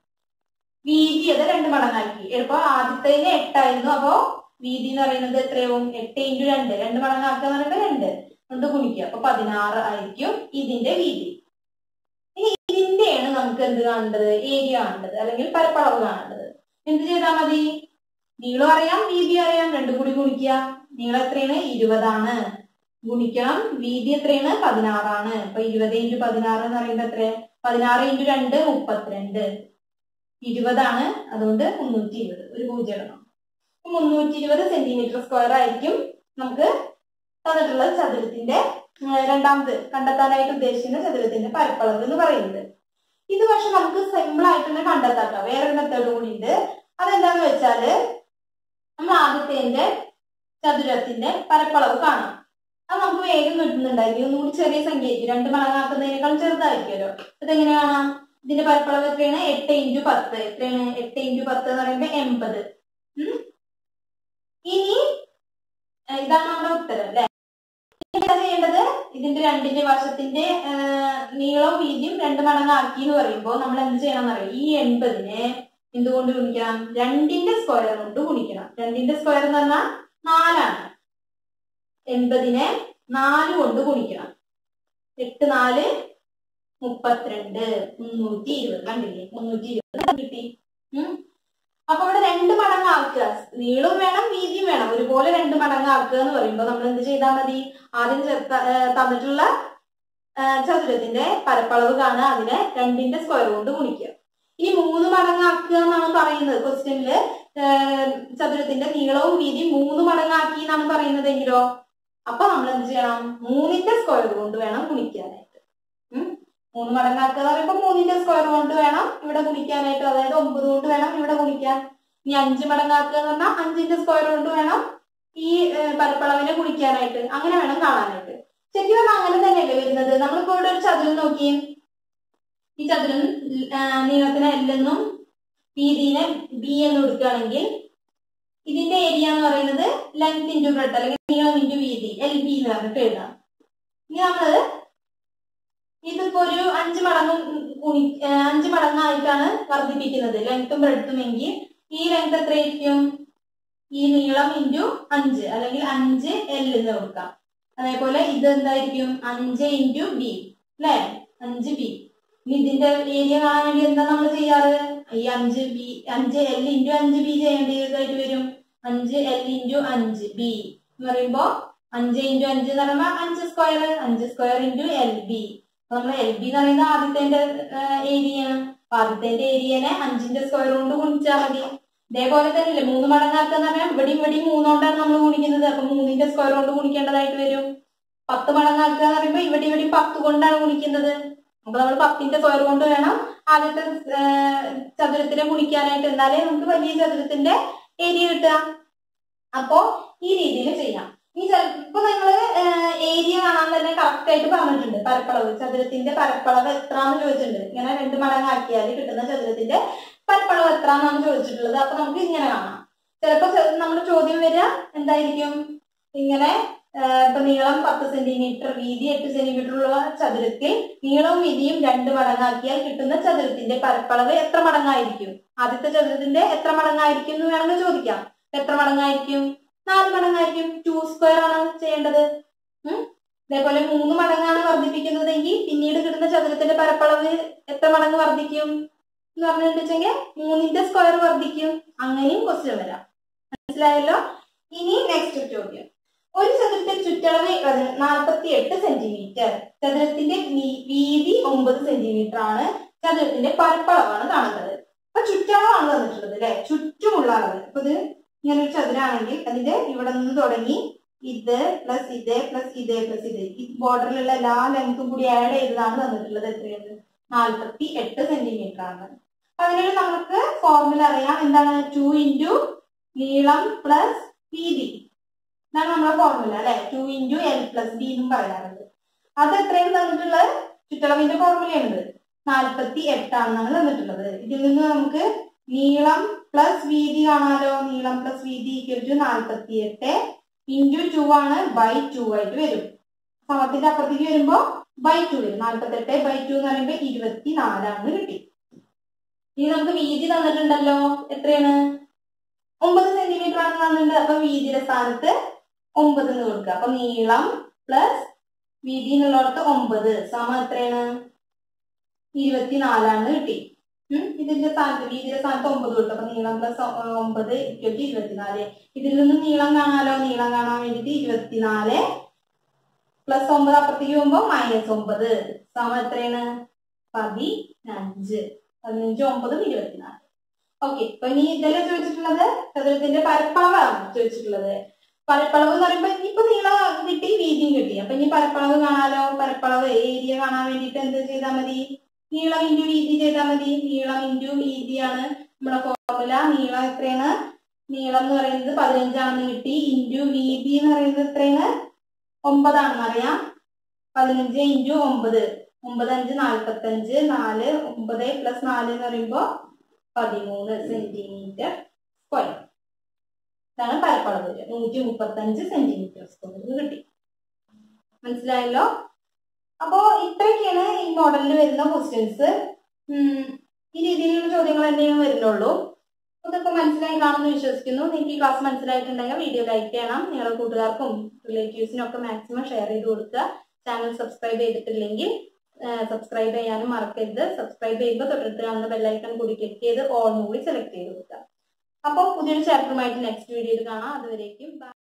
A: വീതി അത് രണ്ട് മടങ്ങാക്കി എളുപ്പം ആദ്യത്തേന് എട്ടായിരുന്നു അപ്പോ വീതി എന്ന് പറയുന്നത് എത്രയാവും എട്ട് ഇൻറ്റു രണ്ട് രണ്ട് മടങ്ങാക്കുക എന്ന് പറയുമ്പോൾ രണ്ട് കൊണ്ട് ഗുണിക്കുക അപ്പൊ പതിനാറ് ആയിരിക്കും ഇതിന്റെ വീതി ഇനി ഇതിന്റെയാണ് നമുക്ക് എന്ത് കാണേണ്ടത് ഏരിയ കാണേണ്ടത് അല്ലെങ്കിൽ പരപ്പളവ് കാണേണ്ടത് എന്ത് ചെയ്താൽ മതി നീളം അറിയാം വീതി അറിയാം രണ്ടും കൂടി ഗുണിക്കുക നീളം എത്രയാണ് ഇരുപതാണ് ഗുണിക്കണം വീതി എത്രയാണ് പതിനാറാണ് അപ്പൊ ഇരുപത് ഇൻറ്റു പതിനാറ് എന്ന് പറയുമ്പോൾ എത്ര പതിനാറ് ഇൻറ്റു രണ്ട് മുപ്പത്തിരണ്ട് ഇരുപതാണ് അതുകൊണ്ട് മുന്നൂറ്റി ഇരുപത് ഒരു പൂജ്യം ഇടണം അപ്പൊ മുന്നൂറ്റി ഇരുപത് സെന്റിമീറ്റർ സ്ക്വയർ ആയിരിക്കും നമുക്ക് തന്നിട്ടുള്ള ചതുരത്തിന്റെ ഏർ രണ്ടാമത് കണ്ടെത്താനായിട്ട് ഉദ്ദേശിക്കുന്ന ചതുരത്തിന്റെ പരപ്പളവ് എന്ന് പറയുന്നത് ഇത് പക്ഷെ നമുക്ക് സിമ്പിൾ ആയിട്ട് തന്നെ കണ്ടെത്താം കേട്ടോ വേറൊരു മെത്തേഡ് കൂടി ഉണ്ട് അതെന്താന്ന് വെച്ചാല് നമ്മൾ ആദ്യത്തെ ചതുരത്തിന്റെ പരപ്പളവ് കാണാം അത് നമുക്ക് വേഗം കിട്ടുന്നുണ്ടായിരിക്കും ഒന്നുകൂടി ചെറിയ സംഖ്യ ആയിരിക്കും രണ്ട് മടങ്ങാക്കുന്നതിനേക്കാൾ ചെറുതായിരിക്കുമല്ലോ അതെങ്ങനെ കാണാം ഇതിന്റെ പരപ്പളവ് എത്രയാണ് എട്ട് ഇൻറ്റു പത്ത് എത്രയാണ് എട്ട് ഇൻറ്റു പത്ത് എന്ന് പറയുമ്പോൾ എൺപത് ഉം. ഇനി ഏർ ഇതാണ് നമ്മുടെ ഉത്തരം അല്ലെ എന്താ ചെയ്യേണ്ടത് ഇതിന്റെ രണ്ടിന്റെ വശത്തിന്റെ ഏർ നീളവും വീതിയും രണ്ട് മടങ്ങാക്കി എന്ന് പറയുമ്പോൾ നമ്മൾ എന്ത് ചെയ്യണം എന്നറിയാം ഈ എൺപതിനെ എന്തുകൊണ്ട് ഗുണിക്കണം രണ്ടിന്റെ സ്ക്വയർ കൊണ്ട് ഗുണിക്കണം രണ്ടിന്റെ സ്ക്വയർ എന്ന് പറഞ്ഞാൽ നാലാണ് എൺപതിനെ നാല് കൊണ്ട് ഗുണിക്കണം എട്ട് നാല് മുപ്പത്തിരണ്ട് മുന്നൂറ്റി ഇരുപത് കണ്ടില്ലേ മുന്നൂറ്റി ഇരുപത് കിട്ടി ഉം. അപ്പൊ ഇവിടെ രണ്ട് മടങ്ങ് ആക്കുക നീളവും വേണം വീതിയും വേണം ഒരുപോലെ രണ്ട് മടങ്ങ് ആക്കുക എന്ന് പറയുമ്പോൾ നമ്മൾ എന്ത് ചെയ്താൽ മതി ആദ്യം ചേർത്ത ഏർ തന്നിട്ടുള്ള ഏർ ചതുരത്തിന്റെ പരപ്പളവ് കാണുക അതിനെ രണ്ടിന്റെ സ്ക്വയർ കൊണ്ട് ഗുണിക്കുക ഇനി മൂന്ന് മടങ്ങാക്കുക എന്നാണ് പറയുന്നത് ക്വസ്റ്റ്യനില് ചതുരത്തിന്റെ നീളവും വീതിയും മൂന്ന് മടങ്ങാക്കി എന്നാണ് പറയുന്നതെങ്കിലോ അപ്പൊ നമ്മൾ എന്ത് ചെയ്യണം മൂന്നിന്റെ സ്ക്വയർ കൊണ്ട് വേണം ഗുണിക്കാനായിട്ട് ഉം. മൂന്ന് മടങ്ങാക്കുക എന്ന് പറയുമ്പോൾ മൂന്നിന്റെ സ്ക്വയർ കൊണ്ട് വേണം ഇവിടെ ഗുണിക്കാനായിട്ട് അതായത് ഒമ്പത് കൊണ്ട് വേണം ഇവിടെ ഗുണിക്കാൻ ഇനി അഞ്ച് മടങ്ങാക്കുക എന്ന് പറഞ്ഞാൽ അഞ്ചിന്റെ സ്ക്വയർ കൊണ്ട് വേണം ഈ ഏഹ്, പരപ്പളവിനെ ഗുണിക്കാനായിട്ട് അങ്ങനെ വേണം കാണാനായിട്ട് ശരിക്കും പറഞ്ഞാൽ അങ്ങനെ തന്നെയല്ലേ വരുന്നത് നമ്മളിപ്പോ ഇവിടെ ഒരു ചതുരം നോക്കി ഈ ചതുരം ആ, നീളത്തിനെ എൽ എന്നും വീതിനെ ബി എന്ന് കൊടുക്കുകയാണെങ്കിൽ ഇതിന്റെ ഏരിയ എന്ന് പറയുന്നത് ലെങ്ത് ഇൻറ്റു ബ്രെഡ് അല്ലെങ്കിൽ നീളം ഇൻറ്റു വീതി എൽ ബി എന്ന് പറഞ്ഞിട്ട് എഴുതാം ഇനി നമ്മള് ഇതിപ്പോ ഒരു അഞ്ച് മടങ്ങ് ഗുണി ആ, അഞ്ച് മടങ്ങായിട്ടാണ് വർദ്ധിപ്പിക്കുന്നത് ലെങ്ത്തും ബ്രെഡ്ത്തും എങ്കിൽ ഈ ലെങ്ത് എത്രയായിരിക്കും ഈ നീളം ഇൻറ്റു അഞ്ച് അല്ലെങ്കിൽ അഞ്ച് എൽ എന്ന് കൊടുക്കാം അതേപോലെ ഇത് എന്തായിരിക്കും അഞ്ച് ഇൻറ്റു ബി അല്ലേ അഞ്ച് ബി ഇനി ഇതിന്റെ ഏരിയ കാണാൻ വേണ്ടി എന്താ നമ്മൾ ചെയ്യാറ് ഈ അഞ്ച് ബി അഞ്ച് എൽ ഇൻറ്റു അഞ്ച് ബി ചെയ്യേണ്ടതായിട്ട് വരും അഞ്ച് എൽ ഇൻറ്റു അഞ്ച് ബി എന്ന് പറയുമ്പോ അഞ്ച് ഇൻറ്റു അഞ്ച് എന്ന് പറയുമ്പോ അഞ്ച് സ്ക്വയർ അഞ്ച് സ്ക്വയർ ഇൻറ്റു എൽ ബി അപ്പൊ നമ്മൾ എൽ ബി എന്ന് പറയുന്നത് ആദ്യത്തെ ഏരിയയാണ് അപ്പൊ ആദ്യത്തെ ഏരിയനെ അഞ്ചിന്റെ സ്ക്വയർ കൊണ്ട് ഗുണിച്ചാൽ മതി ഇതേപോലെ തന്നെയല്ലേ മൂന്ന് മടങ്ങാക്കാന്ന് പറഞ്ഞാൽ ഇവിടെ ഇവിടെ മൂന്നുകൊണ്ടാണ് നമ്മൾ ഗുണിക്കുന്നത് അപ്പൊ മൂന്നിന്റെ സ്ക്വയർ കൊണ്ട് ഗുണിക്കേണ്ടതായിട്ട് വരും പത്ത് മടങ്ങാക്കുക എന്ന് പറയുമ്പോൾ ഇവിടെ ഇവിടെ പത്ത് കൊണ്ടാണ് ഗുണിക്കുന്നത് അപ്പൊ നമ്മൾ പത്തിന്റെ സ്ക്വയർ കൊണ്ട് വേണം ആദ്യത്തെ ആ, ചതുരത്തിനെ ഗുണിക്കാനായിട്ട് എന്നാലേ നമുക്ക് വലിയ ചതുരത്തിന്റെ ഏരിയ കിട്ടുക അപ്പോ ഈ രീതിയിൽ ചെയ്യാം ഈ ചിലപ്പോ നിങ്ങള് ഏരിയ കാണാൻ തന്നെ കറക്റ്റ് ആയിട്ട് പറഞ്ഞിട്ടുണ്ട് പരപ്പളവ് ചതുരത്തിന്റെ പരപ്പളവ് എത്രാന്ന് ചോദിച്ചിട്ടുണ്ട് ഇങ്ങനെ രണ്ട് മടങ്ങാക്കിയാൽ കിട്ടുന്ന ചതുരത്തിന്റെ പരപ്പളവ് എത്രാന്നാണ് ചോദിച്ചിട്ടുള്ളത് അപ്പൊ നമുക്ക് ഇങ്ങനെ കാണാം ചിലപ്പോ ചെ- നമ്മുടെ ചോദ്യം വരിക എന്തായിരിക്കും ഇങ്ങനെ ആ, ഇപ്പൊ നീളം പത്ത് സെന്റിമീറ്റർ വീതി എട്ട് സെന്റിമീറ്റർ ഉള്ള ചതുരത്തിൽ നീളവും വീതിയും രണ്ട് മടങ്ങാക്കിയാൽ കിട്ടുന്ന ചതുരത്തിന്റെ പരപ്പളവ് എത്ര മടങ്ങായിരിക്കും ആദ്യത്തെ ചതുരത്തിന്റെ എത്ര മടങ്ങായിരിക്കും എന്ന് വേണമെങ്കിൽ ചോദിക്കാം എത്ര മടങ്ങായിരിക്കും നാല് മടങ്ങായിരിക്കും ടു സ്ക്വയർ ആണ് ചെയ്യേണ്ടത് ഉം. ഇതേപോലെ മൂന്ന് മടങ്ങാണ് വർദ്ധിപ്പിക്കുന്നതെങ്കിൽ പിന്നീട് കിട്ടുന്ന ചതുരത്തിന്റെ പരപ്പളവ് എത്ര മടങ്ങ് വർദ്ധിക്കും എന്ന് പറഞ്ഞിട്ടുണ്ടെങ്കിൽ മൂന്നിന്റെ സ്ക്വയർ വർദ്ധിക്കും അങ്ങനെയും ക്വസ്റ്റ്യൻ വരാം മനസ്സിലായല്ലോ ഇനി നെക്സ്റ്റ് ചോദ്യം ഒരു ചതുരത്തിൽ ചുറ്റളവ് നാൽപ്പത്തി എട്ട് സെന്റിമീറ്റർ ചതുരത്തിന്റെ വീ- വീതി ഒമ്പത് സെന്റിമീറ്റർ ആണ് ചതുരത്തിന്റെ പരപ്പളവാണ് കാണുന്നത് അപ്പൊ ചുറ്റളവാണ് തന്നിട്ടുള്ളത് അല്ലെ ചുറ്റുമുള്ള അളവ് അപ്പൊ ഇത് ഇങ്ങനെ ഒരു ചതുരാണെങ്കിൽ അതിന്റെ ഇവിടെ നിന്ന് തുടങ്ങി ഇത് പ്ലസ് ഇത് പ്ലസ് ഇത് പ്ലസ് ഇത് ഈ ബോർഡറിലുള്ള എല്ലാ ലെങ്ത്തും കൂടി ആഡ് ചെയ്തതാണ് തന്നിട്ടുള്ളത് എത്രയാണ് നാൽപ്പത്തി എട്ട് സെന്റിമീറ്റർ ആണ് അപ്പൊ അതിനൊരു നമുക്ക് ഫോർമുല അറിയാം എന്താണ് ടു ഇൻറ്റു നീളം പ്ലസ് വീതി ഇതാണ് നമ്മുടെ ഫോർമുല അല്ലെ two into L plus B എന്നും പറയാറുണ്ട് അത് എത്രയാണ് തന്നിട്ടുള്ളത് ചുറ്റളവിന്റെ ഫോർമുലയുണ്ട് നാൽപ്പത്തി എട്ടാണെന്നാണ് തന്നിട്ടുള്ളത് ഇതിൽ നിന്ന് നമുക്ക് നീളം പ്ലസ് വീതി കാണാലോ നീളം പ്ലസ് വീതി ഈക്വൽ ടു നാൽപ്പത്തി എട്ട് ഇൻറ്റു ടു ആണ് ബൈ ടു ആയിട്ട് വരും സമത്തിന്റെ അപ്പുറത്തേക്ക് വരുമ്പോ ബൈ ടു വരും നാൽപ്പത്തെട്ട് ബൈ ടു എന്ന് പറയുമ്പോൾ ഇരുപത്തി നാലാണെന്ന് കിട്ടി ഇനി നമുക്ക് വീതി തന്നിട്ടുണ്ടല്ലോ എത്രയാണ് ഒമ്പത് സെന്റിമീറ്റർ ആണെന്ന് തന്നിട്ടുണ്ട് അപ്പൊ വീതിയുടെ സ്ഥാനത്ത് ഒമ്പത് എന്ന് കൊടുക്കുക അപ്പൊ നീളം പ്ലസ് വീതി എന്നുള്ളിടത്ത് ഒമ്പത് സമം എത്രയാണ് ഇരുപത്തിനാലാണെന്ന് കിട്ടി ഉം. ഇതിന്റെ സ്ഥാനത്ത് വീതിയുടെ സ്ഥാനത്ത് ഒമ്പത് കൊടുത്തു അപ്പൊ നീളം പ്ലസ് ഒമ്പത് ഇക്വൽ ടു ഇരുപത്തിനാല് ഇതിൽ നിന്ന് നീളം കാണാലോ നീളം കാണാൻ വേണ്ടിട്ട് ഇരുപത്തിനാല് പ്ലസ് ഒമ്പത് അപ്പുറത്തേക്ക് പോകുമ്പോ മൈനസ് ഒമ്പത് സമം എത്രയാണ് പതിനഞ്ച് പതിനഞ്ച് ഒമ്പതും ഇരുപത്തിനാല് ഓക്കെ ഇപ്പൊ ഇനി ഇതെല്ലാം ചോദിച്ചിട്ടുള്ളത് ചതുരത്തിന്റെ പരപ്പളവാണ് ചോദിച്ചിട്ടുള്ളത് പരപ്പളവ് എന്ന് പറയുമ്പോ ഇപ്പൊ നീളം കിട്ടി വീതിയും കിട്ടി അപ്പൊ ഇനി പരപ്പളവ് കാണാലോ പരപ്പളവ് ഏരിയ കാണാൻ വേണ്ടിട്ട് എന്ത് ചെയ്താൽ മതി നീളം ഇൻറ്റു വീതി ചെയ്താൽ മതി നീളം ഇൻറ്റു വീതിയാണ് നമ്മുടെ ഫോർമുല നീളം എത്രയാണ് നീളം എന്ന് പറയുന്നത് പതിനഞ്ചാണെന്ന് കിട്ടി ഇൻറ്റു വീതി എന്ന് പറയുന്നത് എത്രയാണ് ഒമ്പതാണെന്ന് അറിയാം പതിനഞ്ച് ഇൻറ്റു ഒമ്പത് ഒമ്പത് അഞ്ച് നാൽപ്പത്തഞ്ച് നാല് ഒമ്പത് പ്ലസ് നാല് എന്ന് പറയുമ്പോ പതിമൂന്ന് സെന്റിമീറ്റർ സ്ക്വയർ ഇതാണ് പരപ്പളവ് വരിക നൂറ്റി മുപ്പത്തഞ്ച് സെന്റിമീറ്റർ സ്ക്വയർ കിട്ടി മനസ്സിലായല്ലോ അപ്പോ ഇത്രയൊക്കെയാണ് ഈ മോഡലിൽ വരുന്ന ക്വസ്റ്റ്യൻസ് ഈ രീതിയിലുള്ള ചോദ്യങ്ങൾ തന്നെയാണ് വരുന്നുള്ളൂ അതൊക്കെ മനസ്സിലായി കാണുമെന്ന് വിശ്വസിക്കുന്നു നിങ്ങൾക്ക് ഈ ക്ലാസ് മനസ്സിലായിട്ടുണ്ടെങ്കിൽ വീഡിയോ ലൈക്ക് ചെയ്യണം നിങ്ങളുടെ കൂട്ടുകാർക്കും റിലേറ്റീവ്സിനും ഒക്കെ മാക്സിമം ഷെയർ ചെയ്ത് കൊടുക്കുക ചാനൽ സബ്സ്ക്രൈബ് ചെയ്തിട്ടില്ലെങ്കിൽ സബ്സ്ക്രൈബ് ചെയ്യാനും മറക്കരുത് സബ്സ്ക്രൈബ് ചെയ്യുമ്പോൾ തൊട്ടടുത്ത് കാണുന്ന ബെല്ലൈക്കൺ കൂടി ക്ലിക്ക് ചെയ്ത് ഓൾ മൂവി സെലക്ട് ചെയ്ത് കൊടുക്കുക അപ്പോൾ പുതിയൊരു ചാപ്റ്ററുമായിട്ട് നെക്സ്റ്റ് വീഡിയോയിൽ കാണാം അതുവരേക്കും bye.